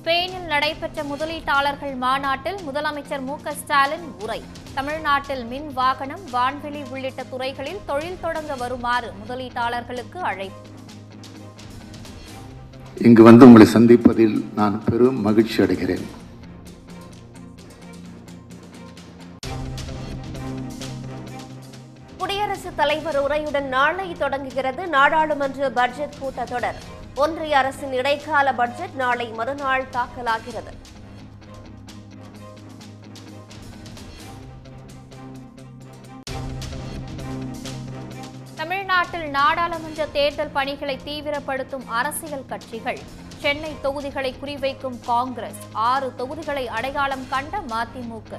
ஸ்பெயினில் நடைபெற்ற முதலீட்டாளர்கள் மாநாட்டில் முதலமைச்சர் மு க ஸ்டாலின் உரை தமிழ்நாட்டில் மின் வாகனம் வான்வெளி உள்ளிட்ட துறைகளில் தொழில் தொடங்க வருமாறு முதலீட்டாளர்களுக்கு அழைப்பு இங்கு வந்து உங்களை சந்திப்பதில் நான் பெரும் மகிழ்ச்சி அடைகிறேன் குடியரசுத் தலைவர் உரையுடன் நாளை தொடங்குகிறது நாடாளுமன்ற பட்ஜெட் கூட்டத்தொடர் ஒன்றிய அரசின் இடைக்கால பட்ஜெட் நாளை மறுநாள் தாக்கலாகிறது தமிழ்நாட்டில் நாடாளுமன்ற தேர்தல் பணிகளை தீவிரப்படுத்தும் அரசியல் கட்சிகள் சென்னை தொகுதிகளை குறிவைக்கும் காங்கிரஸ் ஆறு தொகுதிகளை அடையாளம் கண்ட மதிமுக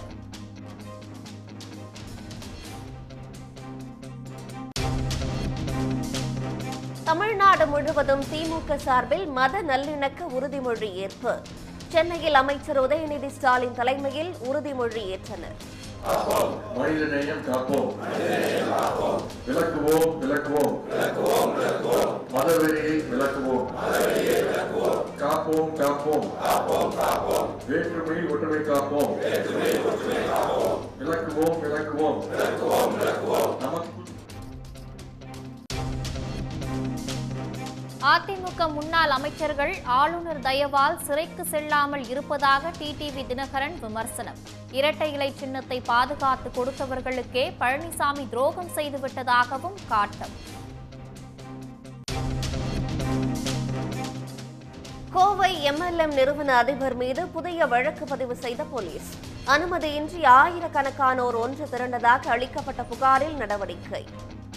தமிழ்நாடு முழுவதும் திமுக சார்பில் மத நல்லிணக்க உறுதிமொழி ஏற்பு சென்னையில் அமைச்சர் உதயநிதி ஸ்டாலின் தலைமையில் உறுதிமொழி ஏற்றனர் மனித நேயம் காப்போம் விளக்குவோம் விளக்குவோம் மதவெறியை விளக்குவோம் காப்போம் காப்போம் வேற்றுமையில் ஒற்றுமை காப்போம் விளக்குவோம் விளக்குவோம் நமக்கு அதிமுக முன்னாள் அமைச்சர்கள் ஆளுநர் தயவால் சிறைக்கு செல்லாமல் இருப்பதாக டிடிவி தினகரன் விமர்சனம் இரட்டை இலை சின்னத்தை பாதுகாத்து கொடுத்தவர்களுக்கே பழனிசாமி துரோகம் செய்துவிட்டதாகவும் காட்டம் கோவை எம்எல்எம் நிறுவன அதிபர் மீது புதிய வழக்கு பதிவு செய்த போலீஸ் அனுமதியின்றி ஆயிரக்கணக்கானோர் ஒன்று திரண்டதாக அளிக்கப்பட்ட புகாரில் நடவடிக்கை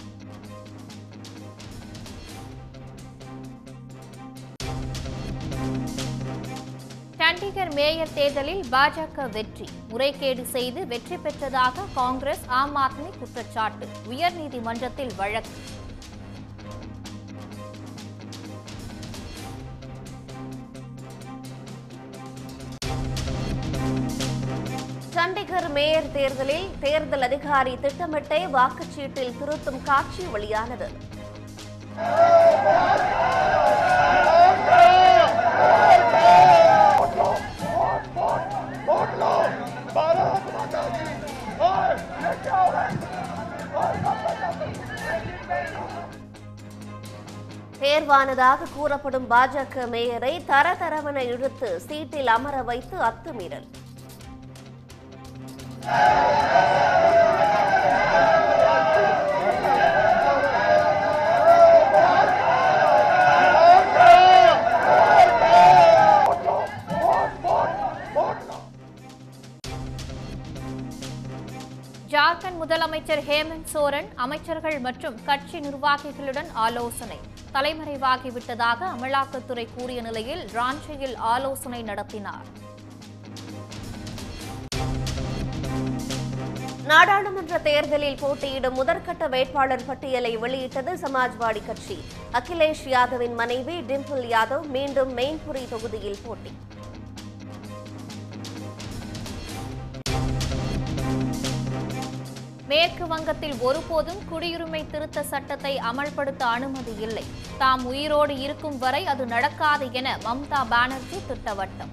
சண்டிகர் மேயர் தேர்தலில் பாஜக வெற்றி முறைகேடு செய்து வெற்றி பெற்றதாக காங்கிரஸ் ஆம் ஆத்மி குற்றச்சாட்டு உயர்நீதிமன்றத்தில் வழக்கு சண்டிகர் மேயர் தேர்தலில் தேர்தல் அதிகாரி திட்டமிட்டே வாக்குச்சீட்டில் திருத்தும் காட்சி வெளியானது தேர்வானதாக கூறப்படும் பாஜக மேயரை தரதரவென இழுத்து சீட்டில் அமர வைத்து அத்துமீறல் ஜார்க்கண்ட் முதலமைச்சர் ஹேமந்த் சோரன் அமைச்சர்கள் மற்றும் கட்சி நிர்வாகிகளுடன் ஆலோசனை தலைமறைவாகிவிட்டதாக அமலாக்கத்துறை கூறிய நிலையில் ராஞ்சியில் ஆலோசனை நடத்தினார் நாடாளுமன்ற தேர்தலில் போட்டியிடும் முதற்கட்ட வேட்பாளர் பட்டியலை வெளியிட்டது சமாஜ்வாடி கட்சி அகிலேஷ் யாதவின் மனைவி டிம்பிள் யாதவ் மீண்டும் மெயின்புரி தொகுதியில் போட்டி மேற்கு வங்கத்தில் ஒருபோதும் குடியுரிமை திருத்த சட்டத்தை அமல்படுத்த அனுமதி இல்லை தாம் உயிரோடு இருக்கும் வரை அது நடக்காது என மம்தா பானர்ஜி திட்டவட்டம்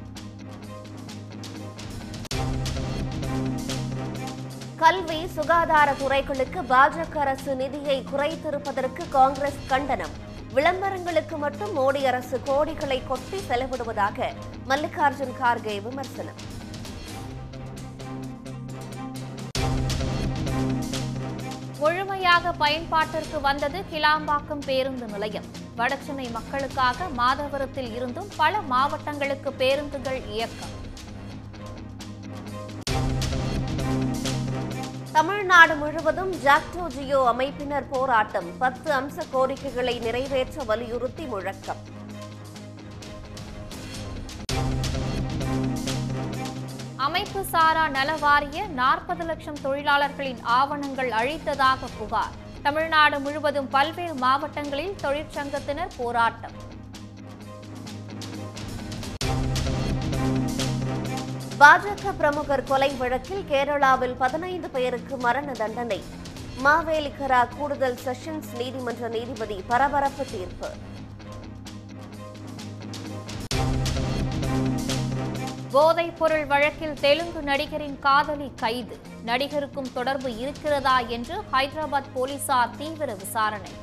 கல்வி சுகாதார துறைகளுக்கு பாஜக அரசு நிதியை குறைத்திருப்பதற்கு காங்கிரஸ் கண்டனம் விளம்பரங்களுக்கு மட்டும் மோடி அரசு கோடிகளை கொட்டி செலவிடுவதாக மல்லிகார்ஜுன் கார்கே விமர்சனம் முழுமையாக பயன்பாட்டிற்கு வந்தது கிளாம்பாக்கம் பேருந்து நிலையம் வடசென்னை மக்களுக்காக மாதவரத்தில் இருந்தும் பல மாவட்டங்களுக்கு பேருந்துகள் இயக்கம் தமிழ்நாடு முழுவதும் ஜாக்டோ ஜியோ அமைப்பினர் போராட்டம் பத்து அம்ச கோரிக்கைகளை நிறைவேற்ற வலியுறுத்தி முழக்கம் அமைப்பு சாரா நல வாரிய நாற்பது லட்சம் தொழிலாளர்களின் ஆவணங்கள் அழித்ததாக புகார் தமிழ்நாடு முழுவதும் பல்வேறு மாவட்டங்களில் தொழிற்சங்கத்தினர் போராட்டம் பாஜக பிரமுகர் கொலை வழக்கில் கேரளாவில் பதினைந்து பேருக்கு மரண தண்டனை மாவேலிக்கரா கூடுதல் செஷன்ஸ் நீதிமன்ற நீதிபதி பரபரப்பு தீர்ப்பு போதைப் பொருள் வழக்கில் தெலுங்கு நடிகரின் காதலி கைது நடிகருக்கும் தொடர்பு இருக்கிறதா என்று ஹைதராபாத் போலீசார் தீவிர விசாரணை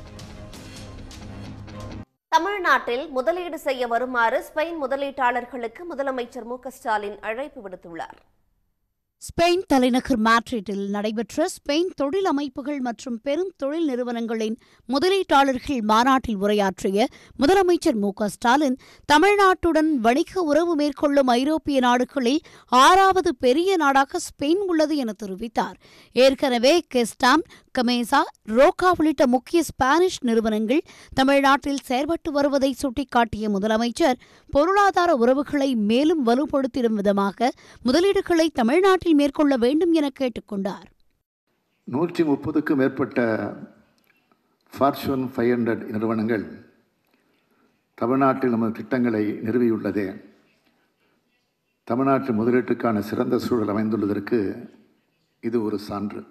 தமிழ்நாட்டில் முதலீடு செய்ய வருமாறு ஸ்பெயின் முதலீட்டாளர்களுக்கு முதலமைச்சர் மு க ஸ்டாலின் அழைப்பு விடுத்துள்ளார் ஸ்பெயின் தலைநகர் மேட்ரிட்டில் நடைபெற்ற ஸ்பெயின் தொழில் அமைப்புகள் மற்றும் பெரும் தொழில் நிறுவனங்களின் முதலீட்டாளர்கள் மாநாட்டில் உரையாற்றிய முதலமைச்சர் மு க ஸ்டாலின் தமிழ்நாட்டுடன் வணிக உறவு மேற்கொள்ளும் ஐரோப்பிய நாடுகளில் ஆறாவது பெரிய நாடாக ஸ்பெயின் உள்ளது என தெரிவித்தார் ஏற்கனவே கெஸ்டாம் கமேசா ரோக்கா உள்ளிட்ட முக்கிய ஸ்பானிஷ் நிறுவனங்கள் தமிழ்நாட்டில் செயல்பட்டு வருவதை சுட்டிக்காட்டிய முதலமைச்சர் பொருளாதார உறவுகளை மேலும் வலுப்படுத்திடும் விதமாக முதலீடுகளை தமிழ்நாட்டில் மேற்கொள்ள வேண்டும் என கேட்டுக்கொண்டார் நூற்றி முப்பதுக்கும் மேற்பட்ட ஃபார்ச்சூன் ஃபைவ் ஹண்ட்ரட் நிறுவனங்கள் தமிழ்நாட்டில் நமது திட்டங்களை நிறுவியுள்ளதே தமிழ்நாட்டு முதலீட்டுக்கான சிறந்த சூழல் அமைந்துள்ளதற்கு இது ஒரு சான்று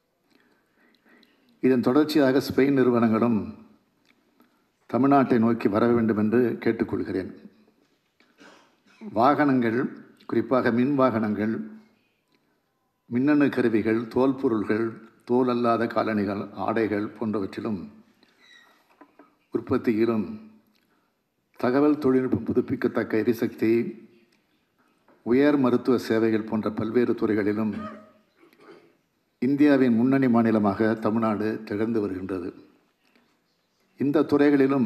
இதன் தொடர்ச்சியாக ஸ்பெயின் நிறுவனங்களும் தமிழ்நாட்டை நோக்கி வர வேண்டும் என்று கேட்டுக்கொள்கிறேன் வாகனங்கள் குறிப்பாக மின் வாகனங்கள் மின்னணு கருவிகள் தோல் பொருள்கள் தோல் அல்லாத காலணிகள் ஆடைகள் போன்றவற்றிலும் உற்பத்தியிலும் தகவல் தொழில்நுட்பம் புதுப்பிக்கத்தக்க எரிசக்தி உயர் மருத்துவ சேவைகள் போன்ற பல்வேறு துறைகளிலும் இந்தியாவின் முன்னணி மாநிலமாக தமிழ்நாடு திகழ்ந்து வருகின்றது இந்த துறைகளிலும்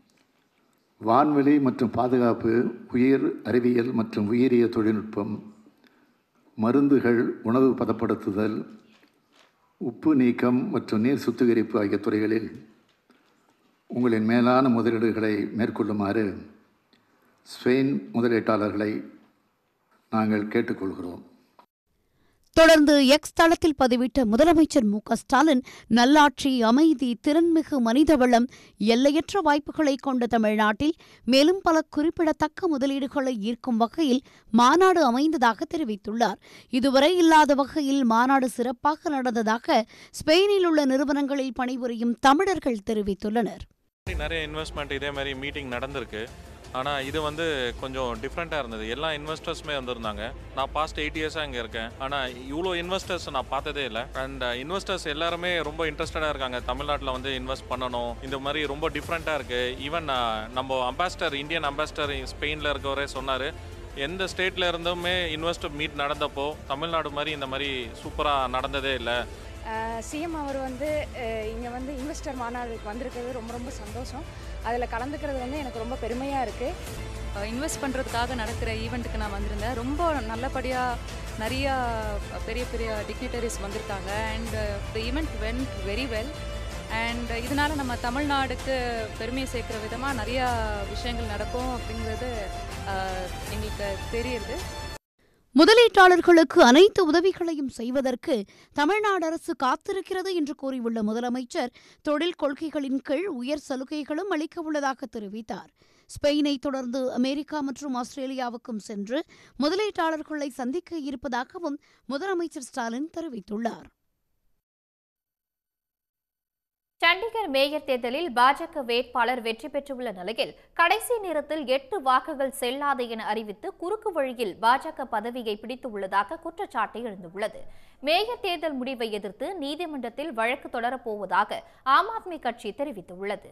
வான்வெளி மற்றும் பாதுகாப்பு உயிர் அறிவியல் மற்றும் உயிரிய தொழில்நுட்பம் மருந்துகள் உணவு பதப்படுத்துதல் உப்பு நீக்கம் மற்றும் நீர் சுத்திகரிப்பு ஆகிய துறைகளில் உங்களின் மேலான முதலீடுகளை மேற்கொள்ளுமாறு ஸ்பெயின் முதலீட்டாளர்களை நாங்கள் கேட்டுக்கொள்கிறோம் தொடர்ந்து எக்ஸ் தளத்தில் பதிவிட்ட முதலமைச்சர் மு க ஸ்டாலின் நல்லாட்சி அமைதி திறன்மிகு மனிதவளம் எல்லையற்ற வாய்ப்புகளை கொண்ட தமிழ்நாட்டில் மேலும் பல குறிப்பிடத்தக்க முதலீடுகளை ஈர்க்கும் வகையில் மாநாடு அமைந்ததாக தெரிவித்துள்ளார் இதுவரை இல்லாத வகையில் மாநாடு சிறப்பாக நடந்ததாக ஸ்பெயினில் உள்ள நிறுவனங்களில் பணிபுரியும் தமிழர்கள் தெரிவித்துள்ளனர் நிறைய இன்வெஸ்ட்மெண்ட் இதே மாதிரி மீட்டிங் நடந்திருக்கு ஆனால் இது வந்து கொஞ்சம் டிஃப்ரெண்ட்டாக இருந்தது எல்லா இன்வெஸ்டர்ஸுமே வந்திருந்தாங்க நான் பாஸ்ட் எயிட் இயர்ஸாக இங்கே இருக்கேன் ஆனால் இவ்வளோ இன்வெஸ்டர்ஸ் நான் பார்த்ததே இல்லை அண்ட் இன்வெஸ்டர்ஸ் எல்லாருமே ரொம்ப இன்ட்ரெஸ்டடாக இருக்காங்க தமிழ்நாட்டில் வந்து இன்வெஸ்ட் பண்ணணும் இந்த மாதிரி ரொம்ப டிஃப்ரெண்ட்டாக இருக்குது ஈவன் நம்ம அம்பாஸ்டர் இந்தியன் அம்பாஸ்டர் ஸ்பெயினில் இருக்கவரே சொன்னார் எந்த ஸ்டேட்ல இருந்துமே இன்வெஸ்டர் மீட் நடந்தப்போ தமிழ்நாடு மாதிரி இந்த மாதிரி சூப்பராக நடந்ததே இல்லை சிஎம் அவர் வந்து இங்கே வந்து இன்வெஸ்டர் மாநாடுக்கு வந்திருக்கிறது ரொம்ப ரொம்ப சந்தோஷம் அதில் கலந்துக்கிறது வந்து எனக்கு ரொம்ப பெருமையாக இருக்குது இன்வெஸ்ட் பண்ணுறதுக்காக நடக்கிற ஈவெண்ட்டுக்கு நான் வந்திருந்தேன் ரொம்ப நல்லபடியாக நிறையா பெரிய பெரிய டிக்னிட்டரிஸ் வந்திருக்காங்க and the event went very well and இதனால் நம்ம தமிழ்நாடுக்கு பெருமையை சேர்க்குற விதமாக நிறையா விஷயங்கள் நடக்கும் அப்படிங்கிறது அஹ், எங்களுக்கு தெரியுது முதலீட்டாளர்களுக்கு அனைத்து உதவிகளையும் செய்வதற்கு தமிழ்நாடு அரசு காத்திருக்கிறது என்று கூறியுள்ள முதலமைச்சர் தொழில் கொள்கைகளின் கீழ் உயர் சலுகைகளும் அளிக்க உள்ளதாக தெரிவித்தார் ஸ்பெயினை தொடர்ந்து அமெரிக்கா மற்றும் ஆஸ்திரேலியாவுக்கும் சென்று முதலீட்டாளர்களை சந்திக்க இருப்பதாகவும் முதலமைச்சர் ஸ்டாலின் தெரிவித்துள்ளார் சண்டிகர் மேயர் தேர்தலில் பாஜக வேட்பாளர் வெற்றி பெற்றுள்ள நிலையில் கடைசி நேரத்தில் எட்டு வாக்குகள் செல்லாது என அறிவித்து குறுக்கு வழியில் பாஜக பதவியை பிடித்துள்ளதாக குற்றச்சாட்டு எழுந்துள்ளது மேயர் தேர்தல் முடிவை எதிர்த்து நீதிமன்றத்தில் வழக்கு தொடரப்போவதாக ஆம் ஆத்மி கட்சி தெரிவித்துள்ளது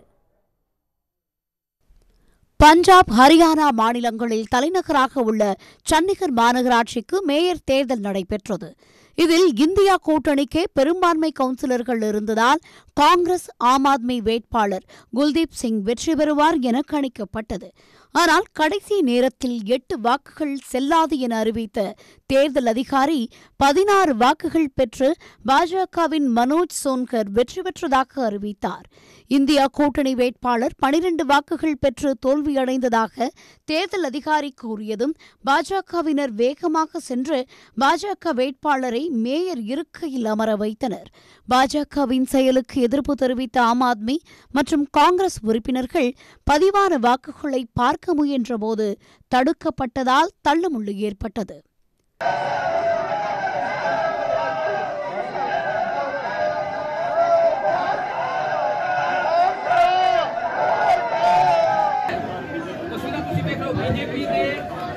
பஞ்சாப் ஹரியானா மாநிலங்களில் தலைநகராக உள்ள சண்டிகர் மாநகராட்சிக்கு மேயர் தேர்தல் நடைபெற்றது இதில் இந்தியா கூட்டணிக்கே பெரும்பான்மை கவுன்சிலர்கள் இருந்ததால் காங்கிரஸ் ஆம் ஆத்மி வேட்பாளர் குல்தீப் சிங் வெற்றி பெறுவார் என கணிக்கப்பட்டது ஆனால் கடைசி நேரத்தில் எட்டு வாக்குகள் செல்லாது என அறிவித்த தேர்தல் அதிகாரி பதினாறு வாக்குகள் பெற்று பாஜகவின் மனோஜ் சோன்கர் வெற்றி பெற்றதாக அறிவித்தார் இந்தியா கூட்டணி வேட்பாளர் பனிரெண்டு வாக்குகள் பெற்று தோல்வியடைந்ததாக தேர்தல் அதிகாரி கூறியதும் பாஜகவினர் வேகமாக சென்று பாஜக வேட்பாளரை மேயர் இருக்கையில் அமர வைத்தனர் பாஜகவின் செயலுக்கு எதிர்ப்பு தெரிவித்த ஆம் ஆத்மி மற்றும் காங்கிரஸ் உறுப்பினர்கள் பதிவான வாக்குகளை பார்க்க முயன்றபோது தடுக்கப்பட்டதால் தள்ளுமுள்ளு ஏற்பட்டது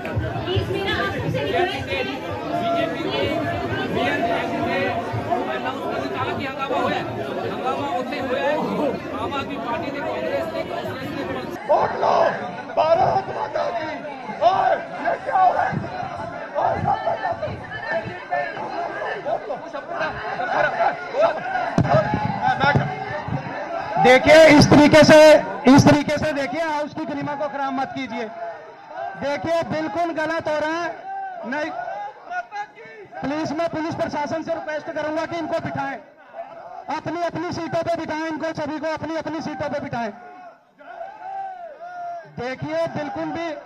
देखिए इस तरीके से इस तरीके से देखिए हाउस की गरिमा को खराब मत कीजिए देखिए बिल्कुल गलत हो रहा है नहीं प्लीज मैं पुलिस प्रशासन से रिक्वेस्ट करूंगा कि इनको बिठाएं अपनी अपनी सीटों पे बिठाएं इनको सभी को अपनी अपनी सीटों पे बिठाएं देखिए बिल्कुल भी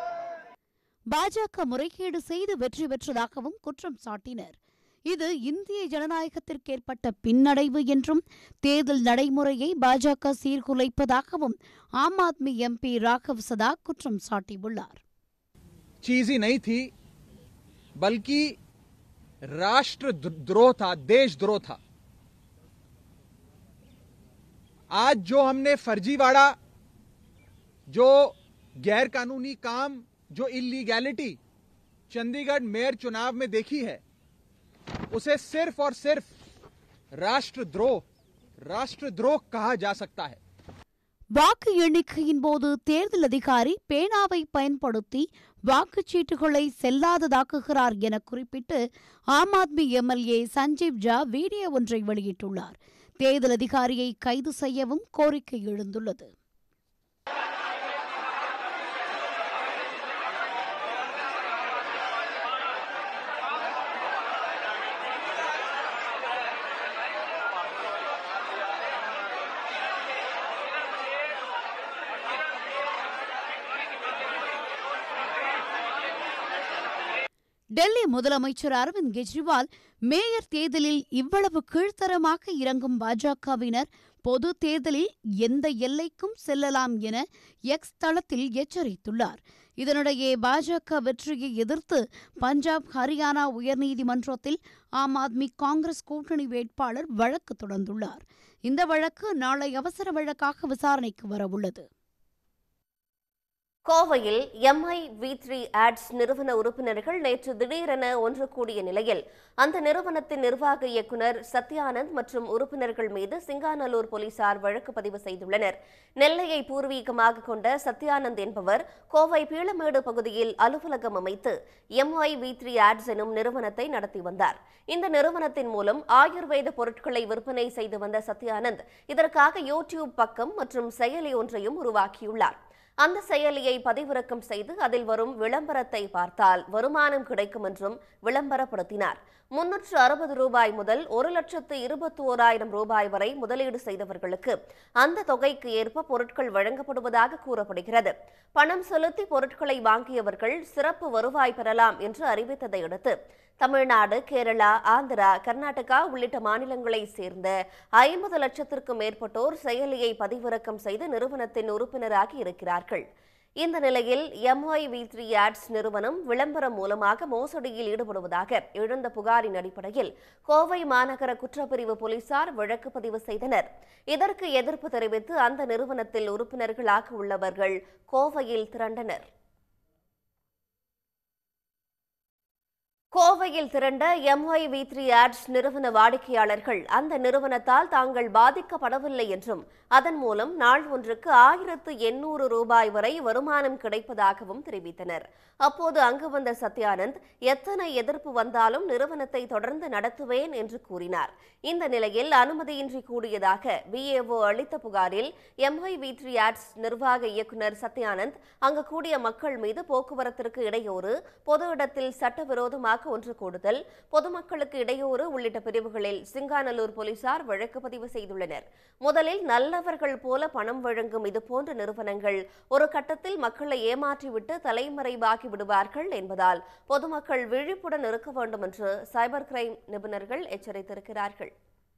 பாஜக முறைகேடு செய்து வெற்றி பெற்றதாகவும் குற்றம் சாட்டினர் இது இந்திய ஜனநாயகத்திற்கு ஏற்பட்ட பின்னடைவு என்றும் தேர்தல் நடைமுறையை பாஜக சீர்குலைப்பதாகவும் ஆம் ஆத்மி எம்பி ராகவ் சதா குற்றம் சாட்டியுள்ளார் चीज ही नहीं थी बल्कि राष्ट्र द्रोह था देशद्रोह था आज जो हमने फर्जीवाड़ा जो गैर कानूनी काम जो इलीगैलिटी चंडीगढ़ मेयर चुनाव में देखी है उसे सिर्फ और सिर्फ राष्ट्रद्रोह राष्ट्रद्रोह कहा जा सकता है வாக்கு எண்ணிக்கையின் போது தேர்தல் அதிகாரி பேனாவை பயன்படுத்தி வாக்குச்சீட்டுகளை செல்லாததாக்குகிறார் என குறிப்பிட்டு ஆம் ஆத்மி எம்எல்ஏ சஞ்சீவ் ஜா வீடியோ ஒன்றை வெளியிட்டுள்ளார் தேர்தல் அதிகாரியை கைது செய்யவும் கோரிக்கை எழுந்துள்ளது டெல்லி முதலமைச்சர் அரவிந்த் கெஜ்ரிவால் மேயர் தேர்தலில் இவ்வளவு கீழ்த்தரமாக இறங்கும் பாஜகவினர் பொது தேர்தலில் எந்த எல்லைக்கும் செல்லலாம் என எக்ஸ் தளத்தில் எச்சரித்துள்ளார் இதனிடையே பாஜக வெற்றியை எதிர்த்து பஞ்சாப் ஹரியானா உயர்நீதிமன்றத்தில் ஆம் ஆத்மி காங்கிரஸ் கூட்டணி வேட்பாளர் வழக்கு தொடர்ந்துள்ளார் இந்த வழக்கு நாளை அவசர வழக்காக விசாரணைக்கு வரவுள்ளது கோவையில் எம்ஐ வி த்ரீ ஆட்ஸ் நிறுவன உறுப்பினர்கள் நேற்று திடீரென ஒன்று கூடிய நிலையில் அந்த நிறுவனத்தின் நிர்வாக இயக்குனர் சத்யானந்த் மற்றும் உறுப்பினர்கள் மீது சிங்காநல்லூர் போலீசார் வழக்கு பதிவு செய்துள்ளனர் நெல்லையை பூர்வீகமாக கொண்ட சத்யானந்த் என்பவர் கோவை பீளமேடு பகுதியில் அலுவலகம் அமைத்து எம்ஐ வி த்ரீ ஆட்ஸ் எனும் நிறுவனத்தை நடத்தி வந்தார் இந்த நிறுவனத்தின் மூலம் ஆயுர்வேத பொருட்களை விற்பனை செய்து வந்த சத்யானந்த் இதற்காக யூடியூப் பக்கம் மற்றும் செயலி ஒன்றையும் உருவாக்கியுள்ளார் அந்த செயலியை பதிவிறக்கம் செய்து அதில் வரும் விளம்பரத்தை பார்த்தால் வருமானம் கிடைக்கும் என்றும் விளம்பரப்படுத்தினார் முன்னூற்று அறுபது ரூபாய் முதல் ஒரு லட்சத்து இருபத்தி ஓராயிரம் ரூபாய் வரை முதலீடு செய்தவர்களுக்கு அந்த தொகைக்கு ஏற்ப பொருட்கள் வழங்கப்படுவதாக கூறப்படுகிறது பணம் செலுத்தி பொருட்களை வாங்கியவர்கள் சிறப்பு வருவாய் பெறலாம் என்று அறிவித்ததை அடுத்து தமிழ்நாடு கேரளா ஆந்திரா கர்நாடகா உள்ளிட்ட மாநிலங்களைச் சேர்ந்த ஐம்பது லட்சத்திற்கும் மேற்பட்டோர் செயலியை பதிவிறக்கம் செய்து நிறுவனத்தின் உறுப்பினராகி இருக்கிறார்கள் இந்த நிலையில் எம்ஒய் வி த்ரீ ஆட்ஸ் நிறுவனம் விளம்பரம் மூலமாக மோசடியில் ஈடுபடுவதாக எழுந்த புகாரின் அடிப்படையில் கோவை மாநகர குற்றப்பிரிவு போலீசார் வழக்கு பதிவு செய்தனர் இதற்கு எதிர்ப்பு தெரிவித்து அந்த நிறுவனத்தில் உறுப்பினர்களாக உள்ளவர்கள் கோவையில் திரண்டனர் கோவையில் திரண்ட எம்ஒய் வி த்ரீ ஆட்ஸ் நிறுவன வாடிக்கையாளர்கள் அந்த நிறுவனத்தால் தாங்கள் பாதிக்கப்படவில்லை என்றும் அதன் மூலம் நாள் ஒன்றுக்கு ஆயிரத்து எண்ணூறு ரூபாய் வரை வருமானம் கிடைப்பதாகவும் தெரிவித்தனர் அப்போது அங்கு வந்த சத்யானந்த் எத்தனை எதிர்ப்பு வந்தாலும் நிறுவனத்தை தொடர்ந்து நடத்துவேன் என்று கூறினார் இந்த நிலையில் அனுமதியின்றி கூடியதாக பிஏஓ அளித்த புகாரில் எம்ஒய் வி த்ரீ ஆட்ஸ் நிர்வாக இயக்குநர் சத்யானந்த் அங்கு கூடிய மக்கள் மீது போக்குவரத்திற்கு இடையூறு பொது இடத்தில் சட்டவிரோதமாக ஒன்று கூடுதல் பொதுமக்களுக்கு இடையூறு உள்ளிட்ட பிரிவுகளில் சிங்காநல்லூர் போலீசார் வழக்கு பதிவு செய்துள்ளனர் முதலில் நல்லவர்கள் போல பணம் வழங்கும் இதுபோன்ற நிறுவனங்கள் ஒரு கட்டத்தில் மக்களை ஏமாற்றிவிட்டு தலைமறைவாகி விடுவார்கள் என்பதால் பொதுமக்கள் விழிப்புடன் இருக்க வேண்டும் என்று சைபர் கிரைம் நிபுணர்கள் எச்சரித்திருக்கிறார்கள்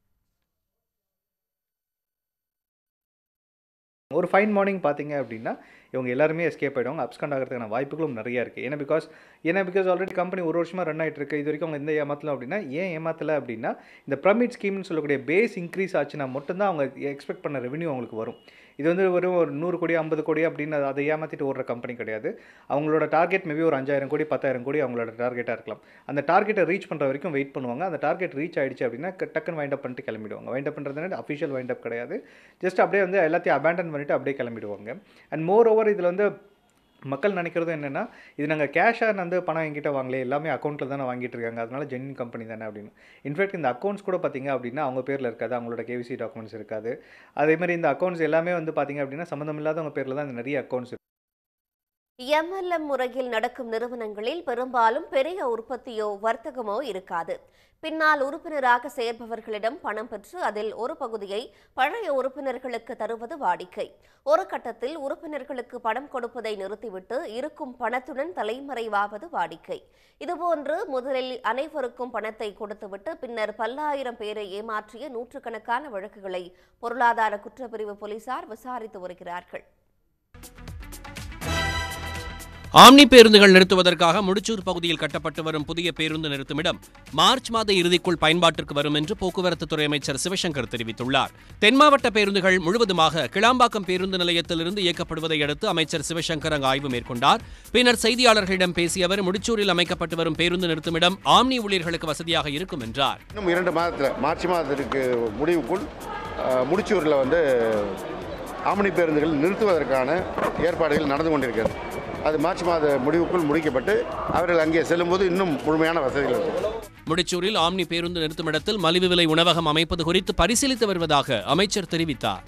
ஒரு ஃபைன் மார்னிங் பார்த்தீங்க அப்படின்னா இவங்க எல்லாருமே எஸ்கேப் ஆகிடுவாங்க அப்ஸ்கண்ட் ஆகிறதுக்கான வாய்ப்புகளும் நிறைய இருக்குது ஏன்னா பிகாஸ் ஏன்னா பிகாஸ் ஆல்ரெடி கம்பெனி ஒரு வருஷமாக ரன் ஆகிட்டு இருக்கு இது வரைக்கும் அவங்க எந்த ஏமாத்தல அப்படின்னா ஏன் ஏமாத்தல அப்படின்னா இந்த பிரமிட் ஸ்கீம்னு சொல்லக்கூடிய பேஸ் இன்க்ரீஸ் ஆச்சுன்னா மட்டும்தான் அவங்க எக்ஸ்பெக்ட் பண்ண ரெவன்யூ அவங்களுக்கு வரும் இது வந்து ஒரு ஒரு நூறு கோடி ஐம்பது கோடி அப்படின்னு அதை ஏமாற்றிட்டு ஓடுற கம்பெனி கிடையாது அவங்களோட டார்கெட் மேபி ஒரு அஞ்சாயிரம் கோடி பத்தாயிரம் கோடி அவங்களோட டார்கெட்டாக இருக்கலாம் அந்த டார்கெட்டை ரீச் பண்ணுற வரைக்கும் வெயிட் பண்ணுவாங்க அந்த டார்கெட் ரீச் ஆயிடுச்சு அப்படின்னா க- டக்குன்னு வைண்ட் அப் பண்ணிட்டு கிளம்பிடுவாங்க வைண்ட் அப் பண்ணுறது அஃபிஷியல் வைண்ட் அப் கிடையாது ஜஸ்ட் அப்படியே வந்து எல்லாத்தையும் அபேண்டன் பண்ணிட்டு அப்படியே கிளம்பிடுவாங்க அண்ட் மோர் ஓவர் இதில் வந்து மக்கள் நினைக்கிறது என்னென்னா இது நாங்கள் கேஷாக வந்து பணம் எங்கிட்ட வாங்கல எல்லாமே அக்கௌண்ட்டில் தானே வாங்கிட்டு இருக்காங்க அதனால ஜென்யூன் கம்பெனி தானே அப்படின்னு இன்ஃபேக்ட் இந்த அக்கௌண்ட்ஸ் கூட பார்த்தீங்க அப்படின்னா அவங்க பேரில் இருக்காது அவங்களோட கேவிசி டாக்குமெண்ட்ஸ் இருக்காது அதே மாதிரி இந்த அக்கௌண்ட்ஸ் எல்லாமே வந்து பார்த்தீங்க அப்படின்னா சம்மந்தம் இல்லாதவங்க பேரில் தான் இந்த நிறைய அக்கௌண்ட்ஸ் எம்எல்எம் முறையில் நடக்கும் நிறுவனங்களில் பெரும்பாலும் பெரிய உற்பத்தியோ வர்த்தகமோ இருக்காது பின்னால் உறுப்பினராக சேர்பவர்களிடம் பணம் பெற்று அதில் ஒரு பகுதியை பழைய உறுப்பினர்களுக்கு தருவது வாடிக்கை ஒரு கட்டத்தில் உறுப்பினர்களுக்கு பணம் கொடுப்பதை நிறுத்திவிட்டு இருக்கும் பணத்துடன் தலைமறைவாவது வாடிக்கை இதுபோன்று முதலில் அனைவருக்கும் பணத்தை கொடுத்துவிட்டு பின்னர் பல்லாயிரம் பேரை ஏமாற்றிய நூற்றுக்கணக்கான வழக்குகளை பொருளாதார குற்றப்பிரிவு போலீசார் விசாரித்து வருகிறார்கள் ஆம்னி பேருந்துகள் நிறுத்துவதற்காக முடிச்சூர் பகுதியில் கட்டப்பட்டு வரும் புதிய பேருந்து நிறுத்துமிடம் மார்ச் மாத இறுதிக்குள் பயன்பாட்டிற்கு வரும் என்று போக்குவரத்து துறை அமைச்சர் சிவசங்கர் தெரிவித்துள்ளார் தென் மாவட்ட பேருந்துகள் முழுவதுமாக கிளாம்பாக்கம் பேருந்து நிலையத்திலிருந்து இயக்கப்படுவதை அடுத்து அமைச்சர் சிவசங்கர் அங்கு ஆய்வு மேற்கொண்டார் பின்னர் செய்தியாளர்களிடம் பேசிய அவர் முடிச்சூரில் அமைக்கப்பட்டு வரும் பேருந்து நிறுத்துமிடம் ஆம்னி ஊழியர்களுக்கு வசதியாக இருக்கும் என்றார் இன்னும் இரண்டு மாதத்தில் மார்ச் மாதத்திற்கு முடிவுக்குள் அஹ், முடிச்சூரில் வந்து ஆமணி பேருந்துகள் நிறுத்துவதற்கான ஏற்பாடுகள் நடந்து கொண்டிருக்கிறது அது மார்ச் மாத முடிவுக்குள் முடிக்கப்பட்டு அவர்கள் அங்கே செல்லும்போது இன்னும் முழுமையான வசதிகள் இருக்கும் முடிச்சூரில் ஆம்னி பேருந்து நிறுத்துமிடத்தில் மலிவு விலை உணவகம் அமைப்பது குறித்து பரிசீலித்து வருவதாக அமைச்சர் தெரிவித்தார்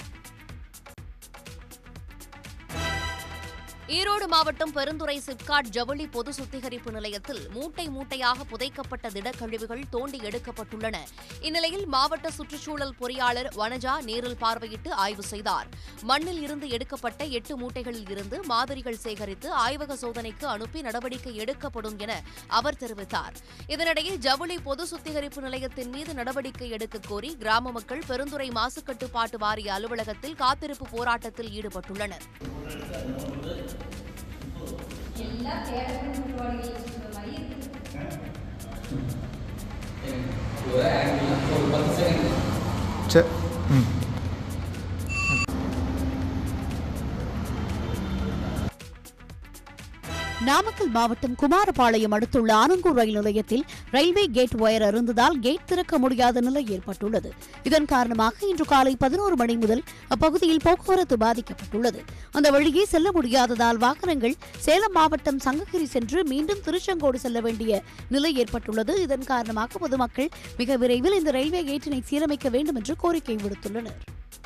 ஈரோடு மாவட்டம் பெருந்துறை சிப்காட் ஜவுளி பொது சுத்திகரிப்பு நிலையத்தில் மூட்டை மூட்டையாக புதைக்கப்பட்ட திடக்கழிவுகள் தோண்டி எடுக்கப்பட்டுள்ளன இந்நிலையில் மாவட்ட சுற்றுச்சூழல் பொறியாளர் வனஜா நேரில் பார்வையிட்டு ஆய்வு செய்தார் மண்ணில் இருந்து எடுக்கப்பட்ட எட்டு மூட்டைகளில் இருந்து மாதிரிகள் சேகரித்து ஆய்வக சோதனைக்கு அனுப்பி நடவடிக்கை எடுக்கப்படும் என அவர் தெரிவித்தார் இதனிடையே ஜவுளி பொது சுத்திகரிப்பு நிலையத்தின் மீது நடவடிக்கை எடுக்க கோரி கிராம மக்கள் பெருந்துறை மாசு கட்டுப்பாட்டு வாரிய அலுவலகத்தில் காத்திருப்பு போராட்டத்தில் ஈடுபட்டுள்ளனர் சரி ம் நாமக்கல் மாவட்டம் குமாரபாளையம் அடுத்துள்ள ஆனங்கூர் ரயில் நிலையத்தில் ரயில்வே கேட் ஒயர் அருந்ததால் கேட் திறக்க முடியாத நிலை ஏற்பட்டுள்ளது இதன் காரணமாக இன்று காலை பதினோரு மணி முதல் அப்பகுதியில் போக்குவரத்து பாதிக்கப்பட்டுள்ளது அந்த வழியே செல்ல முடியாததால் வாகனங்கள் சேலம் மாவட்டம் சங்ககிரி சென்று மீண்டும் திருச்செங்கோடு செல்ல வேண்டிய நிலை ஏற்பட்டுள்ளது இதன் காரணமாக பொதுமக்கள் மிக விரைவில் இந்த ரயில்வே கேட்டினை சீரமைக்க வேண்டும் என்று கோரிக்கை விடுத்துள்ளனர்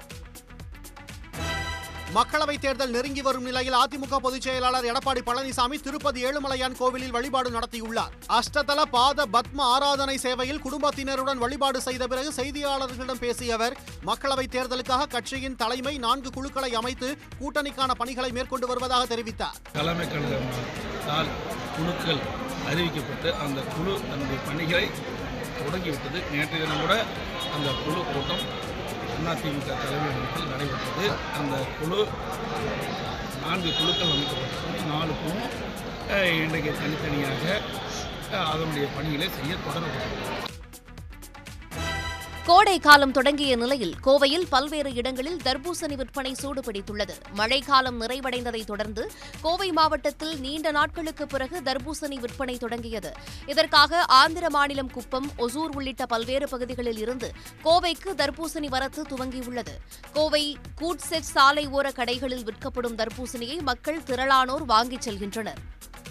மக்களவைத் தேர்தல் நெருங்கி வரும் நிலையில் அதிமுக பொதுச் செயலாளர் எடப்பாடி பழனிசாமி திருப்பதி ஏழுமலையான் கோவிலில் வழிபாடு நடத்தியுள்ளார் அஷ்டதல பாத பத்ம ஆராதனை சேவையில் குடும்பத்தினருடன் வழிபாடு செய்த பிறகு செய்தியாளர்களிடம் பேசிய அவர் மக்களவைத் தேர்தலுக்காக கட்சியின் தலைமை நான்கு குழுக்களை அமைத்து கூட்டணிக்கான பணிகளை மேற்கொண்டு வருவதாக தெரிவித்தார் தலைமை கழகத்தால் குழுக்கள் அறிவிக்கப்பட்டு அந்த குழு தன்னுடைய பணிகளை தொடங்கிவிட்டது நேற்றைய தினம் கூட அந்த குழு கூட்டம் அதிமுக தலைமையகத்தில் நடைபெற்றது அந்த குழு நான்கு குழுக்கள் அமைக்கப்பட்டது நாலு குழு அஹ், இன்றைக்கு தனித்தனியாக அஹ், அதனுடைய பணிகளை செய்ய தொடங்கப்பட்டது கோடை காலம் தொடங்கிய நிலையில் கோவையில் பல்வேறு இடங்களில் தர்பூசணி விற்பனை சூடுபிடித்துள்ளது மழைக்காலம் நிறைவடைந்ததை தொடர்ந்து கோவை மாவட்டத்தில் நீண்ட நாட்களுக்கு பிறகு தர்பூசணி விற்பனை தொடங்கியது இதற்காக ஆந்திர மாநிலம் குப்பம் ஒசூர் உள்ளிட்ட பல்வேறு பகுதிகளில் இருந்து கோவைக்கு தர்பூசணி வரத்து துவங்கியுள்ளது கோவை கூட்செட் சாலை ஓர கடைகளில் விற்கப்படும் தர்பூசணியை மக்கள் திரளானோர் வாங்கிச் செல்கின்றனர்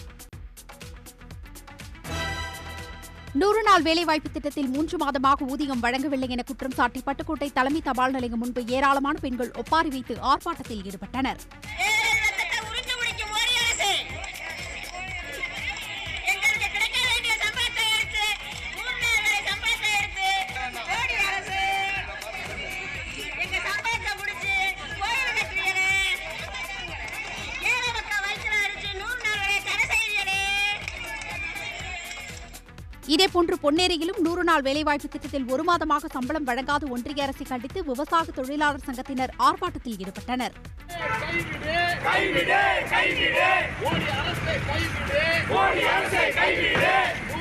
நூறு நாள் வேலைவாய்ப்பு திட்டத்தில் மூன்று மாதமாக ஊதியம் வழங்கவில்லை என குற்றம் சாட்டி பட்டுக்கோட்டை தலைமை தபால் நிலையம் முன்பு ஏராளமான பெண்கள் ஒப்பாரி வைத்து ஆர்ப்பாட்டத்தில் ஈடுபட்டனர் இதேபோன்று பொன்னேரியிலும் நூறு நாள் வேலைவாய்ப்பு திட்டத்தில் ஒரு மாதமாக சம்பளம் வழங்காத ஒன்றிய அரசை கண்டித்து விவசாய தொழிலாளர் சங்கத்தினர் ஆர்ப்பாட்டத்தில் ஈடுபட்டனர் கைவிடு கைவிடு மோடி அரசை கைவிடு மோடி அரசை கைவிடு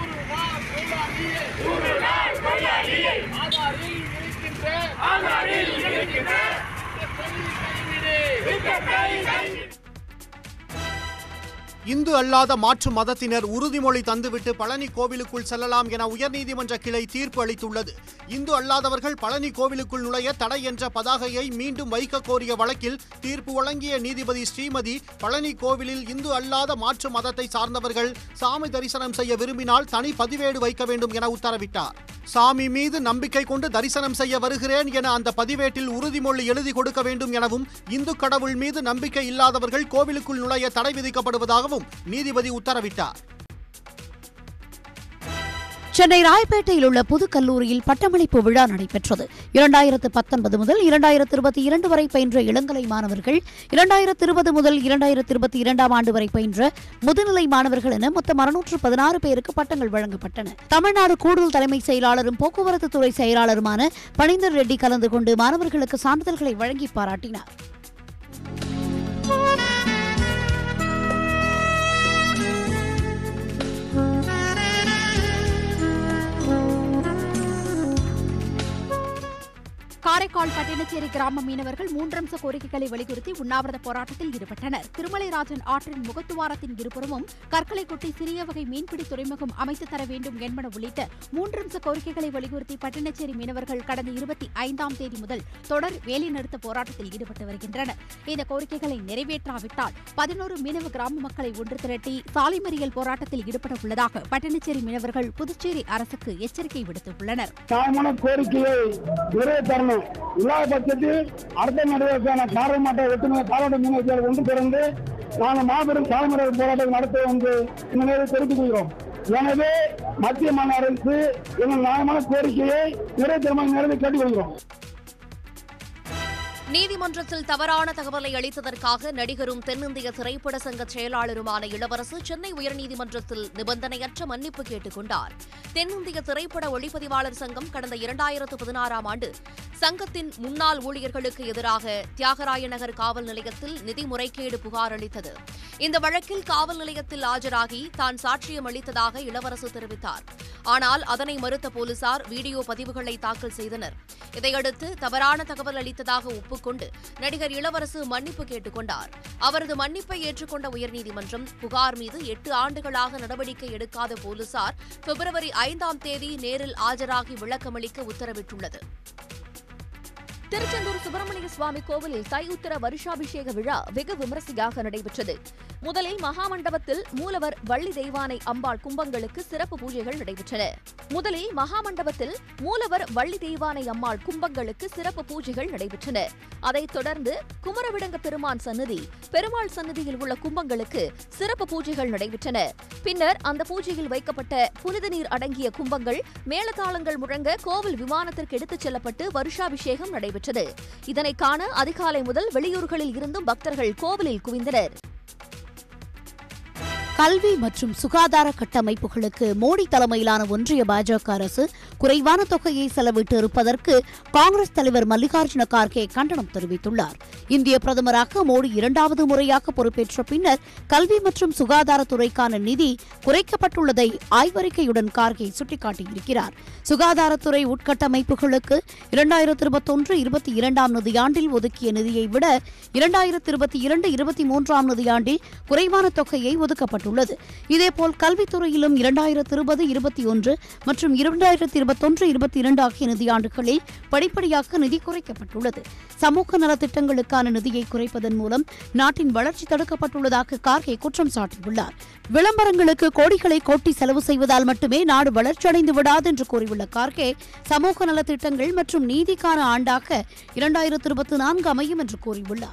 நூறு நாள் தொழிலாளியை ஆதாரில் இருக்கின்ற ஆதாரில் இருக்கின்ற கைவிடு இந்து அல்லாத மாற்று மதத்தினர் உறுதிமொழி தந்துவிட்டு பழனி கோவிலுக்குள் செல்லலாம் என உயர்நீதிமன்ற கிளை தீர்ப்பு அளித்துள்ளது இந்து அல்லாதவர்கள் பழனி கோவிலுக்குள் நுழைய தடை என்ற பதாகையை மீண்டும் வைக்க கோரிய வழக்கில் தீர்ப்பு வழங்கிய நீதிபதி ஸ்ரீமதி பழனி கோவிலில் இந்து அல்லாத மாற்று மதத்தை சார்ந்தவர்கள் சாமி தரிசனம் செய்ய விரும்பினால் தனி பதிவேடு வைக்க வேண்டும் என உத்தரவிட்டார் சாமி மீது நம்பிக்கை கொண்டு தரிசனம் செய்ய வருகிறேன் என அந்த பதிவேட்டில் உறுதிமொழி எழுதி கொடுக்க வேண்டும் எனவும் இந்து கடவுள் மீது நம்பிக்கை இல்லாதவர்கள் கோவிலுக்குள் நுழைய தடை விதிக்கப்படுவதாகவும் நீதிபதி உத்தரவிட்டார் சென்னை ராயப்பேட்டையில் உள்ள புது கல்லூரியில் பட்டமளிப்பு விழா நடைபெற்றது இரண்டாயிரத்து பத்தொன்பது முதல் இரண்டாயிரத்து இருபத்தி இரண்டு வரை பயின்ற இளங்கலை மாணவர்கள் இரண்டாயிரத்து இருபது முதல் இரண்டாயிரத்து இருபத்தி இரண்டாம் ஆண்டு வரை பயின்ற முதுநிலை மாணவர்கள் என மொத்தம் அறுநூற்று பதினாறு பேருக்கு பட்டங்கள் வழங்கப்பட்டன தமிழ்நாடு கூடுதல் தலைமை செயலாளரும் போக்குவரத்து துறை செயலாளருமான பணிந்தர் ரெட்டி கலந்து கொண்டு மாணவர்களுக்கு சான்றிதழ்களை வழங்கி பாராட்டினார் காரைக்கால் பட்டினச்சேரி கிராம மீனவர்கள் மூன்றம்ச கோரிக்கைகளை வலியுறுத்தி உண்ணாவிரத போராட்டத்தில் ஈடுபட்டனர் திருமலைராஜன் ஆற்றின் முகத்துவாரத்தின் இருபுறமும் கற்களை கொட்டி சிறிய வகை மீன்பிடி துறைமுகம் அமைத்து தர வேண்டும் என்பன உள்ளிட்ட மூன்றம்ச கோரிக்கைகளை வலியுறுத்தி பட்டினச்சேரி மீனவர்கள் கடந்த இருபத்தி ஐந்தாம் தேதி முதல் தொடர் வேலைநிறுத்த போராட்டத்தில் ஈடுபட்டு வருகின்றனர் இந்த கோரிக்கைகளை நிறைவேற்றாவிட்டால் பதினோரு மீனவ கிராம மக்களை ஒன்று திரட்டி சாலை மறியல் போராட்டத்தில் ஈடுபட உள்ளதாக பட்டினச்சேரி மீனவர்கள் புதுச்சேரி அரசுக்கு எச்சரிக்கை விடுத்துள்ளனர் நியாயமான கோரிக்கையை நிறைவேற்றணும் இல்லாத பட்சத்தில் அடுத்த நடவடிக்கையான காரணமாட்ட ஒட்டுமொத்த காலாண்டு மீனவர்கள் ஒன்று திறந்து நாங்கள் மாபெரும் சாலைமுறை போராட்டம் நடத்த வந்து இந்த நேரம் தெரிவித்துக் கொள்கிறோம் எனவே மத்திய மாநில அரசு எங்கள் நியாயமான கோரிக்கையை நிறைவேற்றமாக நிறைவேற்றி கேட்டுக்கொள்கிறோம் நீதிமன்றத்தில் தவறான தகவலை அளித்ததற்காக நடிகரும் தென்னிந்திய திரைப்பட சங்க செயலாளருமான இளவரசு சென்னை உயர்நீதிமன்றத்தில் நிபந்தனையற்ற மன்னிப்பு கேட்டுக் கொண்டார் தென்னிந்திய திரைப்பட ஒளிப்பதிவாளர் சங்கம் கடந்த இரண்டாயிரத்து பதினாறாம் ஆண்டு சங்கத்தின் முன்னாள் ஊழியர்களுக்கு எதிராக தியாகராய நகர் காவல் நிலையத்தில் நிதி முறைகேடு புகார் அளித்தது இந்த வழக்கில் காவல் நிலையத்தில் ஆஜராகி தான் சாட்சியம் அளித்ததாக இளவரசு தெரிவித்தார் ஆனால் அதனை மறுத்த போலீசார் வீடியோ பதிவுகளை தாக்கல் செய்தனர் இதையடுத்து தவறான தகவல் அளித்ததாக ஒப்புக்கொண்டு நடிகர் இளவரசு மன்னிப்பு கேட்டுக் கொண்டார் அவரது மன்னிப்பை ஏற்றுக்கொண்ட உயர்நீதிமன்றம் புகார் மீது எட்டு ஆண்டுகளாக நடவடிக்கை எடுக்காத போலீசார் பிப்ரவரி ஐந்தாம் தேதி நேரில் ஆஜராகி விளக்கமளிக்க உத்தரவிட்டுள்ளது திருச்செந்தூர் சுப்பிரமணிய சுவாமி கோவிலில் தை உத்தர வருஷாபிஷேக விழா வெகு விமரிசையாக நடைபெற்றது முதலில் மகாமண்டபத்தில் மூலவர் வள்ளி தெய்வானை அம்பாள் கும்பங்களுக்கு சிறப்பு பூஜைகள் நடைபெற்றன முதலில் மகாமண்டபத்தில் மூலவர் வள்ளி தெய்வானை அம்மாள் கும்பங்களுக்கு சிறப்பு பூஜைகள் நடைபெற்றன அதைத் தொடர்ந்து குமரவிடங்க பெருமான் சன்னதி பெருமாள் சன்னதியில் உள்ள கும்பங்களுக்கு சிறப்பு பூஜைகள் நடைபெற்றன பின்னர் அந்த பூஜையில் வைக்கப்பட்ட புனித நீர் அடங்கிய கும்பங்கள் மேளதாளங்கள் முழங்க கோவில் விமானத்திற்கு எடுத்துச் செல்லப்பட்டு வருஷாபிஷேகம் நடைபெற்றது இதனை காண அதிகாலை முதல் வெளியூர்களில் இருந்தும் பக்தர்கள் கோவிலில் குவிந்தனர் கல்வி மற்றும் சுகாதார கட்டமைப்புகளுக்கு மோடி தலைமையிலான ஒன்றிய பாஜக அரசு குறைவான தொகையை செலவிட்டு இருப்பதற்கு காங்கிரஸ் தலைவர் மல்லிகார்ஜுன கார்கே கண்டனம் தெரிவித்துள்ளார் இந்திய பிரதமராக மோடி இரண்டாவது முறையாக பொறுப்பேற்ற பின்னர் கல்வி மற்றும் சுகாதாரத்துறைக்கான நிதி குறைக்கப்பட்டுள்ளதை ஆய்வறிக்கையுடன் கார்கே சுட்டிக்காட்டியிருக்கிறார் சுகாதாரத்துறை உட்கட்டமைப்புகளுக்கு இரண்டாயிரத்தி இருபத்தொன்று இருபத்தி இரண்டாம் நிதியாண்டில் ஒதுக்கிய நிதியை விட இரண்டாயிரத்தி இருபத்தி இரண்டு இருபத்தி மூன்றாம் நிதியாண்டில் குறைவான தொகையை ஒதுக்கப்பட்டுள்ளது இதேபோல் கல்வித்துறையிலும் இரண்டாயிரத்தி இருபது இருபத்தி ஒன்று மற்றும் இரண்டாயிரத்தி இருபத்தொன்று இருபத்தி இரண்டு ஆகிய நிதியாண்டுகளில் படிப்படியாக நிதி குறைக்கப்பட்டுள்ளது சமூக நலத்திட்டங்களுக்கான நிதியை குறைப்பதன் மூலம் நாட்டின் வளர்ச்சி தடுக்கப்பட்டுள்ளதாக கார்கே குற்றம் சாட்டியுள்ளார் விளம்பரங்களுக்கு கோடிகளை கொட்டி செலவு செய்வதால் மட்டுமே நாடு வளர்ச்சியடைந்து விடாது என்று கூறியுள்ள கார்கே சமூக நலத்திட்டங்கள் மற்றும் நீதிக்கான ஆண்டாக இரண்டாயிரத்து இருபத்தி நான்கு அமையும் என்று கூறியுள்ளார்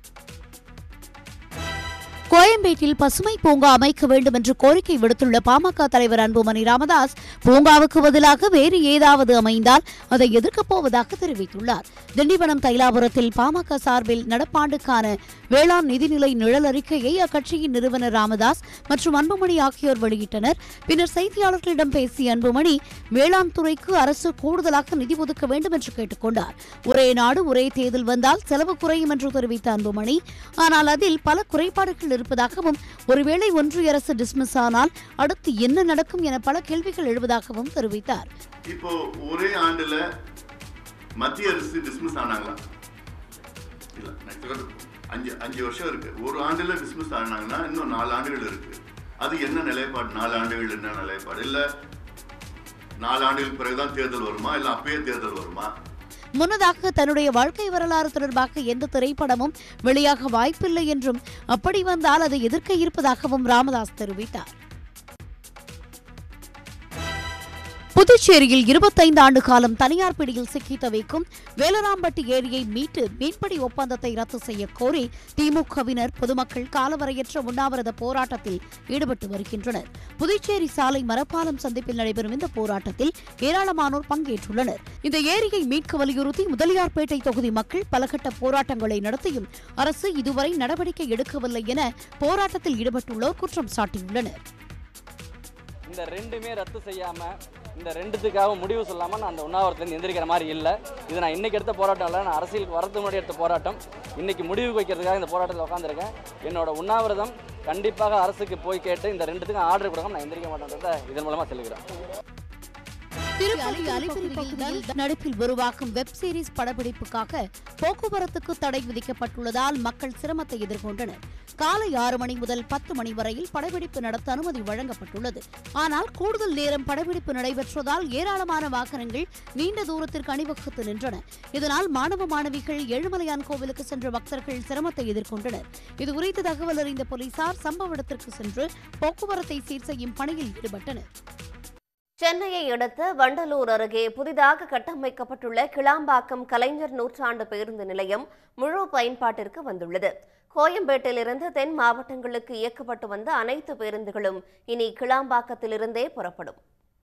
கோயம்பேட்டில் பசுமை பூங்கா அமைக்க வேண்டும் என்று கோரிக்கை விடுத்துள்ள பாமக தலைவர் அன்புமணி ராமதாஸ் பூங்காவுக்கு பதிலாக வேறு ஏதாவது அமைந்தால் அதை எதிர்க்கப் போவதாக தெரிவித்துள்ளார் திண்டிவனம் தைலாபுரத்தில் பாமக சார்பில் நடப்பாண்டுக்கான வேளாண் நிதிநிலை நிழல் அறிக்கையை அக்கட்சியின் நிறுவனர் ராமதாஸ் மற்றும் அன்புமணி ஆகியோர் வெளியிட்டனர் பின்னர் செய்தியாளர்களிடம் பேசிய அன்புமணி வேளாண் துறைக்கு அரசு கூடுதலாக நிதி ஒதுக்க வேண்டும் என்று கேட்டுக்கொண்டார் ஒரே நாடு ஒரே தேர்தல் வந்தால் செலவு குறையும் என்று தெரிவித்த அன்புமணி ஆனால் அதில் பல குறைபாடுகள் இருப்பதாகவும் ஒருவேளை ஒன்றிய அரசு டிஸ்மிஸ் ஆனால் அடுத்து என்ன நடக்கும் என பல கேள்விகள் எழுவதாகவும் தெரிவித்தார் இப்போ ஒரே ஆண்டுல மத்திய அரசு டிஸ்மிஸ் ஆனாங்களா இல்ல next வரும். அஞ்சு அஞ்சு வருஷம் இருக்கு ஒரு ஆண்டுல டிஸ்மிஸ் ஆனாங்கன்னா இன்னும் நாலு ஆண்டுகள் இருக்கு அது என்ன நிலைப்பாடு நாலு ஆண்டுகள் என்ன நிலைப்பாடு இல்ல நாலு ஆண்டுகளுக்கு பிறகுதான் தேர்தல் வருமா இல்ல அப்பயே தேர்தல் வருமா முன்னதாக தன்னுடைய வாழ்க்கை வரலாறு தொடர்பாக எந்த திரைப்படமும் வெளியாக வாய்ப்பில்லை என்றும் அப்படி வந்தால் அதை எதிர்க்க இருப்பதாகவும் ராமதாஸ் தெரிவித்தார் புதுச்சேரியில் இருபத்தைந்து ஆண்டு காலம் தனியார் பிடியில் சிக்கி தவிக்கும் வேலராம்பட்டி ஏரியை மீட்டு மீன்பிடி ஒப்பந்தத்தை ரத்து செய்ய கோரி திமுகவினர் பொதுமக்கள் காலவரையற்ற உண்ணாவிரத போராட்டத்தில் ஈடுபட்டு வருகின்றனர் புதுச்சேரி சாலை மரப்பாலம் சந்திப்பில் நடைபெறும் இந்த போராட்டத்தில் ஏராளமானோர் பங்கேற்றுள்ளனர் இந்த ஏரியை மீட்க வலியுறுத்தி முதலியார்பேட்டை தொகுதி மக்கள் பலகட்ட போராட்டங்களை நடத்தியும் அரசு இதுவரை நடவடிக்கை எடுக்கவில்லை என போராட்டத்தில் ஈடுபட்டுள்ளோர் குற்றம் சாட்டியுள்ளனர் இந்த ரெண்டுமே ரத்து செய்யாமல் இந்த ரெண்டுத்துக்காக முடிவு சொல்லாமல் நான் அந்த உண்ணாவிரத்துலேருந்து எந்திரிக்கிற மாதிரி இல்லை இது நான் இன்னைக்கு எடுத்த போராட்டம் இல்லை நான் அரசியலுக்கு வரதுக்கு முன்னாடி எடுத்த போராட்டம் இன்னைக்கு முடிவு வைக்கிறதுக்காக இந்த போராட்டத்தில் உட்காந்துருக்கேன் என்னோட உண்ணாவிரதம் கண்டிப்பாக அரசுக்கு போய் கேட்டு இந்த ரெண்டுத்துக்கும் ஆர்டர் கொடுக்காம நான் எந்திரிக்க மாட்டேன்றதை இதன் மூலமாக சொல்லுகிறேன் திருப்பதி அலிபிரி பகுதியில் நடிப்பில் உருவாக்கும் வெப் சீரிஸ் படப்பிடிப்புக்காக போக்குவரத்துக்கு தடை விதிக்கப்பட்டுள்ளதால் மக்கள் சிரமத்தை எதிர்கொண்டனர் காலை ஆறு மணி முதல் பத்து மணி வரையில் படப்பிடிப்பு நடத்த அனுமதி வழங்கப்பட்டுள்ளது ஆனால் கூடுதல் நேரம் படப்பிடிப்பு நடைபெற்றதால் ஏராளமான வாகனங்கள் நீண்ட தூரத்திற்கு அணிவகுத்து நின்றன இதனால் மாணவ மாணவிகள் ஏழுமலையான் கோவிலுக்கு சென்ற பக்தர்கள் சிரமத்தை எதிர்கொண்டனர் இதுகுறித்து தகவல் அறிந்த போலீசார் சம்பவ இடத்திற்கு சென்று போக்குவரத்தை சீர் செய்யும் பணியில் ஈடுபட்டனர் சென்னையை அடுத்த வண்டலூர் அருகே புதிதாக கட்டமைக்கப்பட்டுள்ள கிளாம்பாக்கம் கலைஞர் நூற்றாண்டு பேருந்து நிலையம் முழு பயன்பாட்டிற்கு வந்துள்ளது கோயம்பேட்டிலிருந்து தென் மாவட்டங்களுக்கு இயக்கப்பட்டு வந்த அனைத்து பேருந்துகளும் இனி கிளாம்பாக்கத்திலிருந்தே புறப்படும்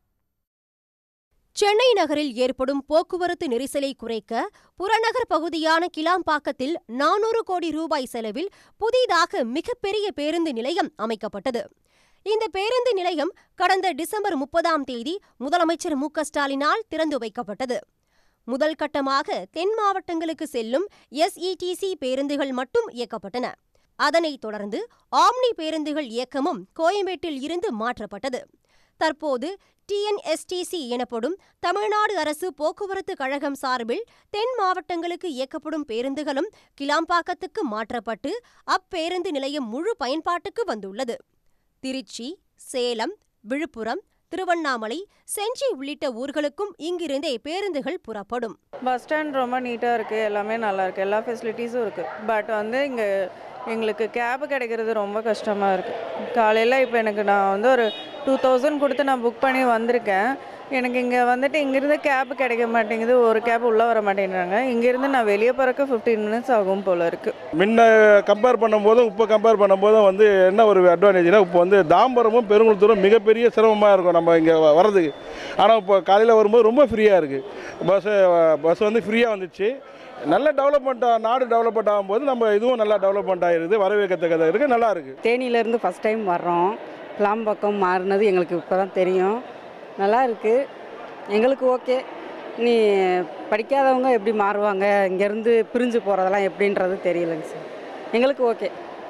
சென்னை நகரில் ஏற்படும் போக்குவரத்து நெரிசலை குறைக்க புறநகர் பகுதியான கிளாம்பாக்கத்தில் நானூறு கோடி ரூபாய் செலவில் புதிதாக மிகப்பெரிய பேருந்து நிலையம் அமைக்கப்பட்டது இந்த பேருந்து நிலையம் கடந்த டிசம்பர் முப்பதாம் தேதி முதலமைச்சர் மு க ஸ்டாலினால் திறந்து வைக்கப்பட்டது முதல் கட்டமாக தென் மாவட்டங்களுக்கு செல்லும் எஸ்இடிசி பேருந்துகள் மட்டும் இயக்கப்பட்டன அதனைத் தொடர்ந்து ஆம்னி பேருந்துகள் இயக்கமும் கோயம்பேட்டில் இருந்து மாற்றப்பட்டது தற்போது டிஎன்எஸ்டிசி எனப்படும் தமிழ்நாடு அரசு போக்குவரத்து கழகம் சார்பில் தென் மாவட்டங்களுக்கு இயக்கப்படும் பேருந்துகளும் கிளாம்பாக்கத்துக்கு மாற்றப்பட்டு அப்பேருந்து நிலையம் முழு பயன்பாட்டுக்கு வந்துள்ளது திருச்சி சேலம் விழுப்புரம் திருவண்ணாமலை செஞ்சி உள்ளிட்ட ஊர்களுக்கும் இங்கிருந்தே பேருந்துகள் புறப்படும் பஸ் ஸ்டாண்ட் ரொம்ப நீட்டாக இருக்குது எல்லாமே நல்லா இருக்குது எல்லா ஃபெசிலிட்டிஸும் இருக்குது பட் வந்து இங்கே எங்களுக்கு கேபு கிடைக்கிறது ரொம்ப கஷ்டமாக இருக்குது காலையில் இப்போ எனக்கு நான் வந்து ஒரு டூ தௌசண்ட் கொடுத்து நான் புக் பண்ணி வந்திருக்கேன் எனக்கு இங்கே வந்துட்டு இங்கேருந்து கேப் கிடைக்க மாட்டேங்குது ஒரு கேப் உள்ளே வர மாட்டேங்கிறாங்க இங்கேருந்து நான் வெளியே போகிறக்கு ஃபிஃப்டீன் மினிட்ஸ் ஆகும் போல் இருக்குது முன்ன கம்பேர் பண்ணும்போதும் இப்போ கம்பேர் பண்ணும்போதும் வந்து என்ன ஒரு அட்வான்டேஜ்னா இப்போ வந்து தாம்பரமும் பெருங்குளத்தூரும் மிகப்பெரிய சிரமமாக இருக்கும் நம்ம இங்கே வர்றதுக்கு ஆனால் இப்போ காலையில் வரும்போது ரொம்ப ஃப்ரீயாக இருக்குது பஸ்ஸு பஸ் வந்து ஃப்ரீயாக வந்துச்சு நல்ல டெவலப்மெண்ட் நாடு டெவலப்மெண்ட் ஆகும்போது நம்ம இதுவும் நல்லா டெவலப்மெண்ட் ஆகிருது வரவேற்கத்தக்கதாக இருக்குது நல்லா இருக்குது தேனியிலேருந்து ஃபஸ்ட் டைம் வர்றோம் கிளாம்பாக்கம் மாறினது எங்களுக்கு இப்போ தான் தெரியும் நல்லா இருக்குது எங்களுக்கு ஓகே நீ படிக்காதவங்க எப்படி மாறுவாங்க இங்கேருந்து பிரிஞ்சு போகிறதெல்லாம் எப்படின்றது தெரியலைங்க சார் எங்களுக்கு ஓகே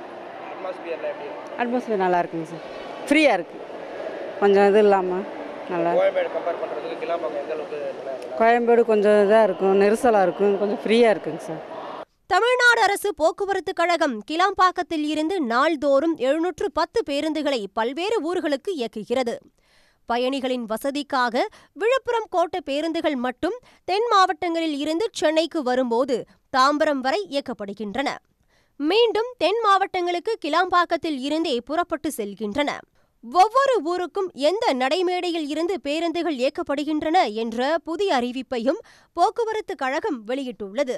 அட்மாஸ்பியர் நல்லா இருக்குங்க சார் ஃப்ரீயாக இருக்குது கொஞ்சம் இது இல்லாமல் நல்லா கம்பேர் பண்ணுறதுக்கு கிளாம்பாக்கம் எந்த அளவுக்கு கோயம்பேடு கொஞ்சம் இதாக இருக்கும் நெரிசலாக இருக்கும் கொஞ்சம் ஃப்ரீயாக இருக்குங்க சார் தமிழ்நாடு அரசு போக்குவரத்து கழகம் கிளாம்பாக்கத்தில் இருந்து நாள்தோறும் எழுநூற்று பத்து பேருந்துகளை பல்வேறு ஊர்களுக்கு இயக்குகிறது பயணிகளின் வசதிக்காக விழுப்புரம் கோட்ட பேருந்துகள் மட்டும் தென் மாவட்டங்களில் இருந்து சென்னைக்கு வரும்போது தாம்பரம் வரை இயக்கப்படுகின்றன மீண்டும் தென் மாவட்டங்களுக்கு கிளாம்பாக்கத்தில் இருந்தே புறப்பட்டு செல்கின்றன ஒவ்வொரு ஊருக்கும் எந்த நடைமேடையில் இருந்து பேருந்துகள் இயக்கப்படுகின்றன என்ற புதிய அறிவிப்பையும் போக்குவரத்து கழகம் வெளியிட்டுள்ளது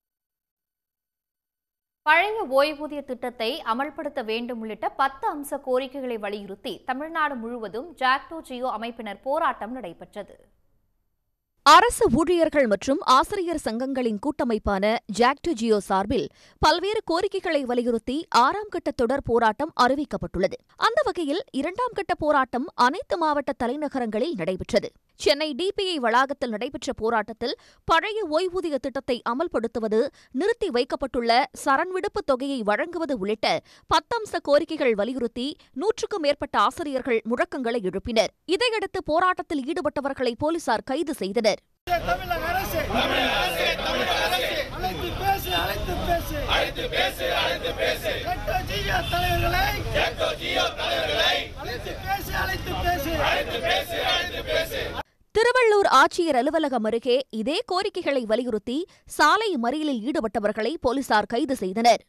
பழைய ஓய்வூதிய திட்டத்தை அமல்படுத்த வேண்டும் உள்ளிட்ட பத்து அம்ச கோரிக்கைகளை வலியுறுத்தி தமிழ்நாடு முழுவதும் ஜாக்டோ ஜியோ அமைப்பினர் போராட்டம் நடைபெற்றது அரசு ஊழியர்கள் மற்றும் ஆசிரியர் சங்கங்களின் கூட்டமைப்பான ஜாக்டு ஜியோ சார்பில் பல்வேறு கோரிக்கைகளை வலியுறுத்தி ஆறாம் கட்ட தொடர் போராட்டம் அறிவிக்கப்பட்டுள்ளது அந்த வகையில் இரண்டாம் கட்ட போராட்டம் அனைத்து மாவட்ட தலைநகரங்களில் நடைபெற்றது சென்னை டிபிஐ வளாகத்தில் நடைபெற்ற போராட்டத்தில் பழைய ஓய்வூதிய திட்டத்தை அமல்படுத்துவது நிறுத்தி வைக்கப்பட்டுள்ள சரண்விடுப்பு தொகையை வழங்குவது உள்ளிட்ட பத்தம்ச கோரிக்கைகள் வலியுறுத்தி நூற்றுக்கும் மேற்பட்ட ஆசிரியர்கள் முழக்கங்களை எழுப்பினர் இதையடுத்து போராட்டத்தில் ஈடுபட்டவர்களை போலீசார் கைது செய்தனர் தமிழக அரசு அழைத்து பேசு அழைத்து பேசு அழைத்து பேசு அழைத்து பேசு ஜியோ தலைவர்களை ஜியோ தலைவர்களை அழைத்து பேசு அழைத்து பேசு அழைத்து பேசு அழைத்து பேசு திருவள்ளூர் ஆட்சியர் அலுவலகம் அருகே இதே கோரிக்கைகளை வலியுறுத்தி சாலை மறியலில் ஈடுபட்டவர்களை போலீசார் கைது செய்தனர்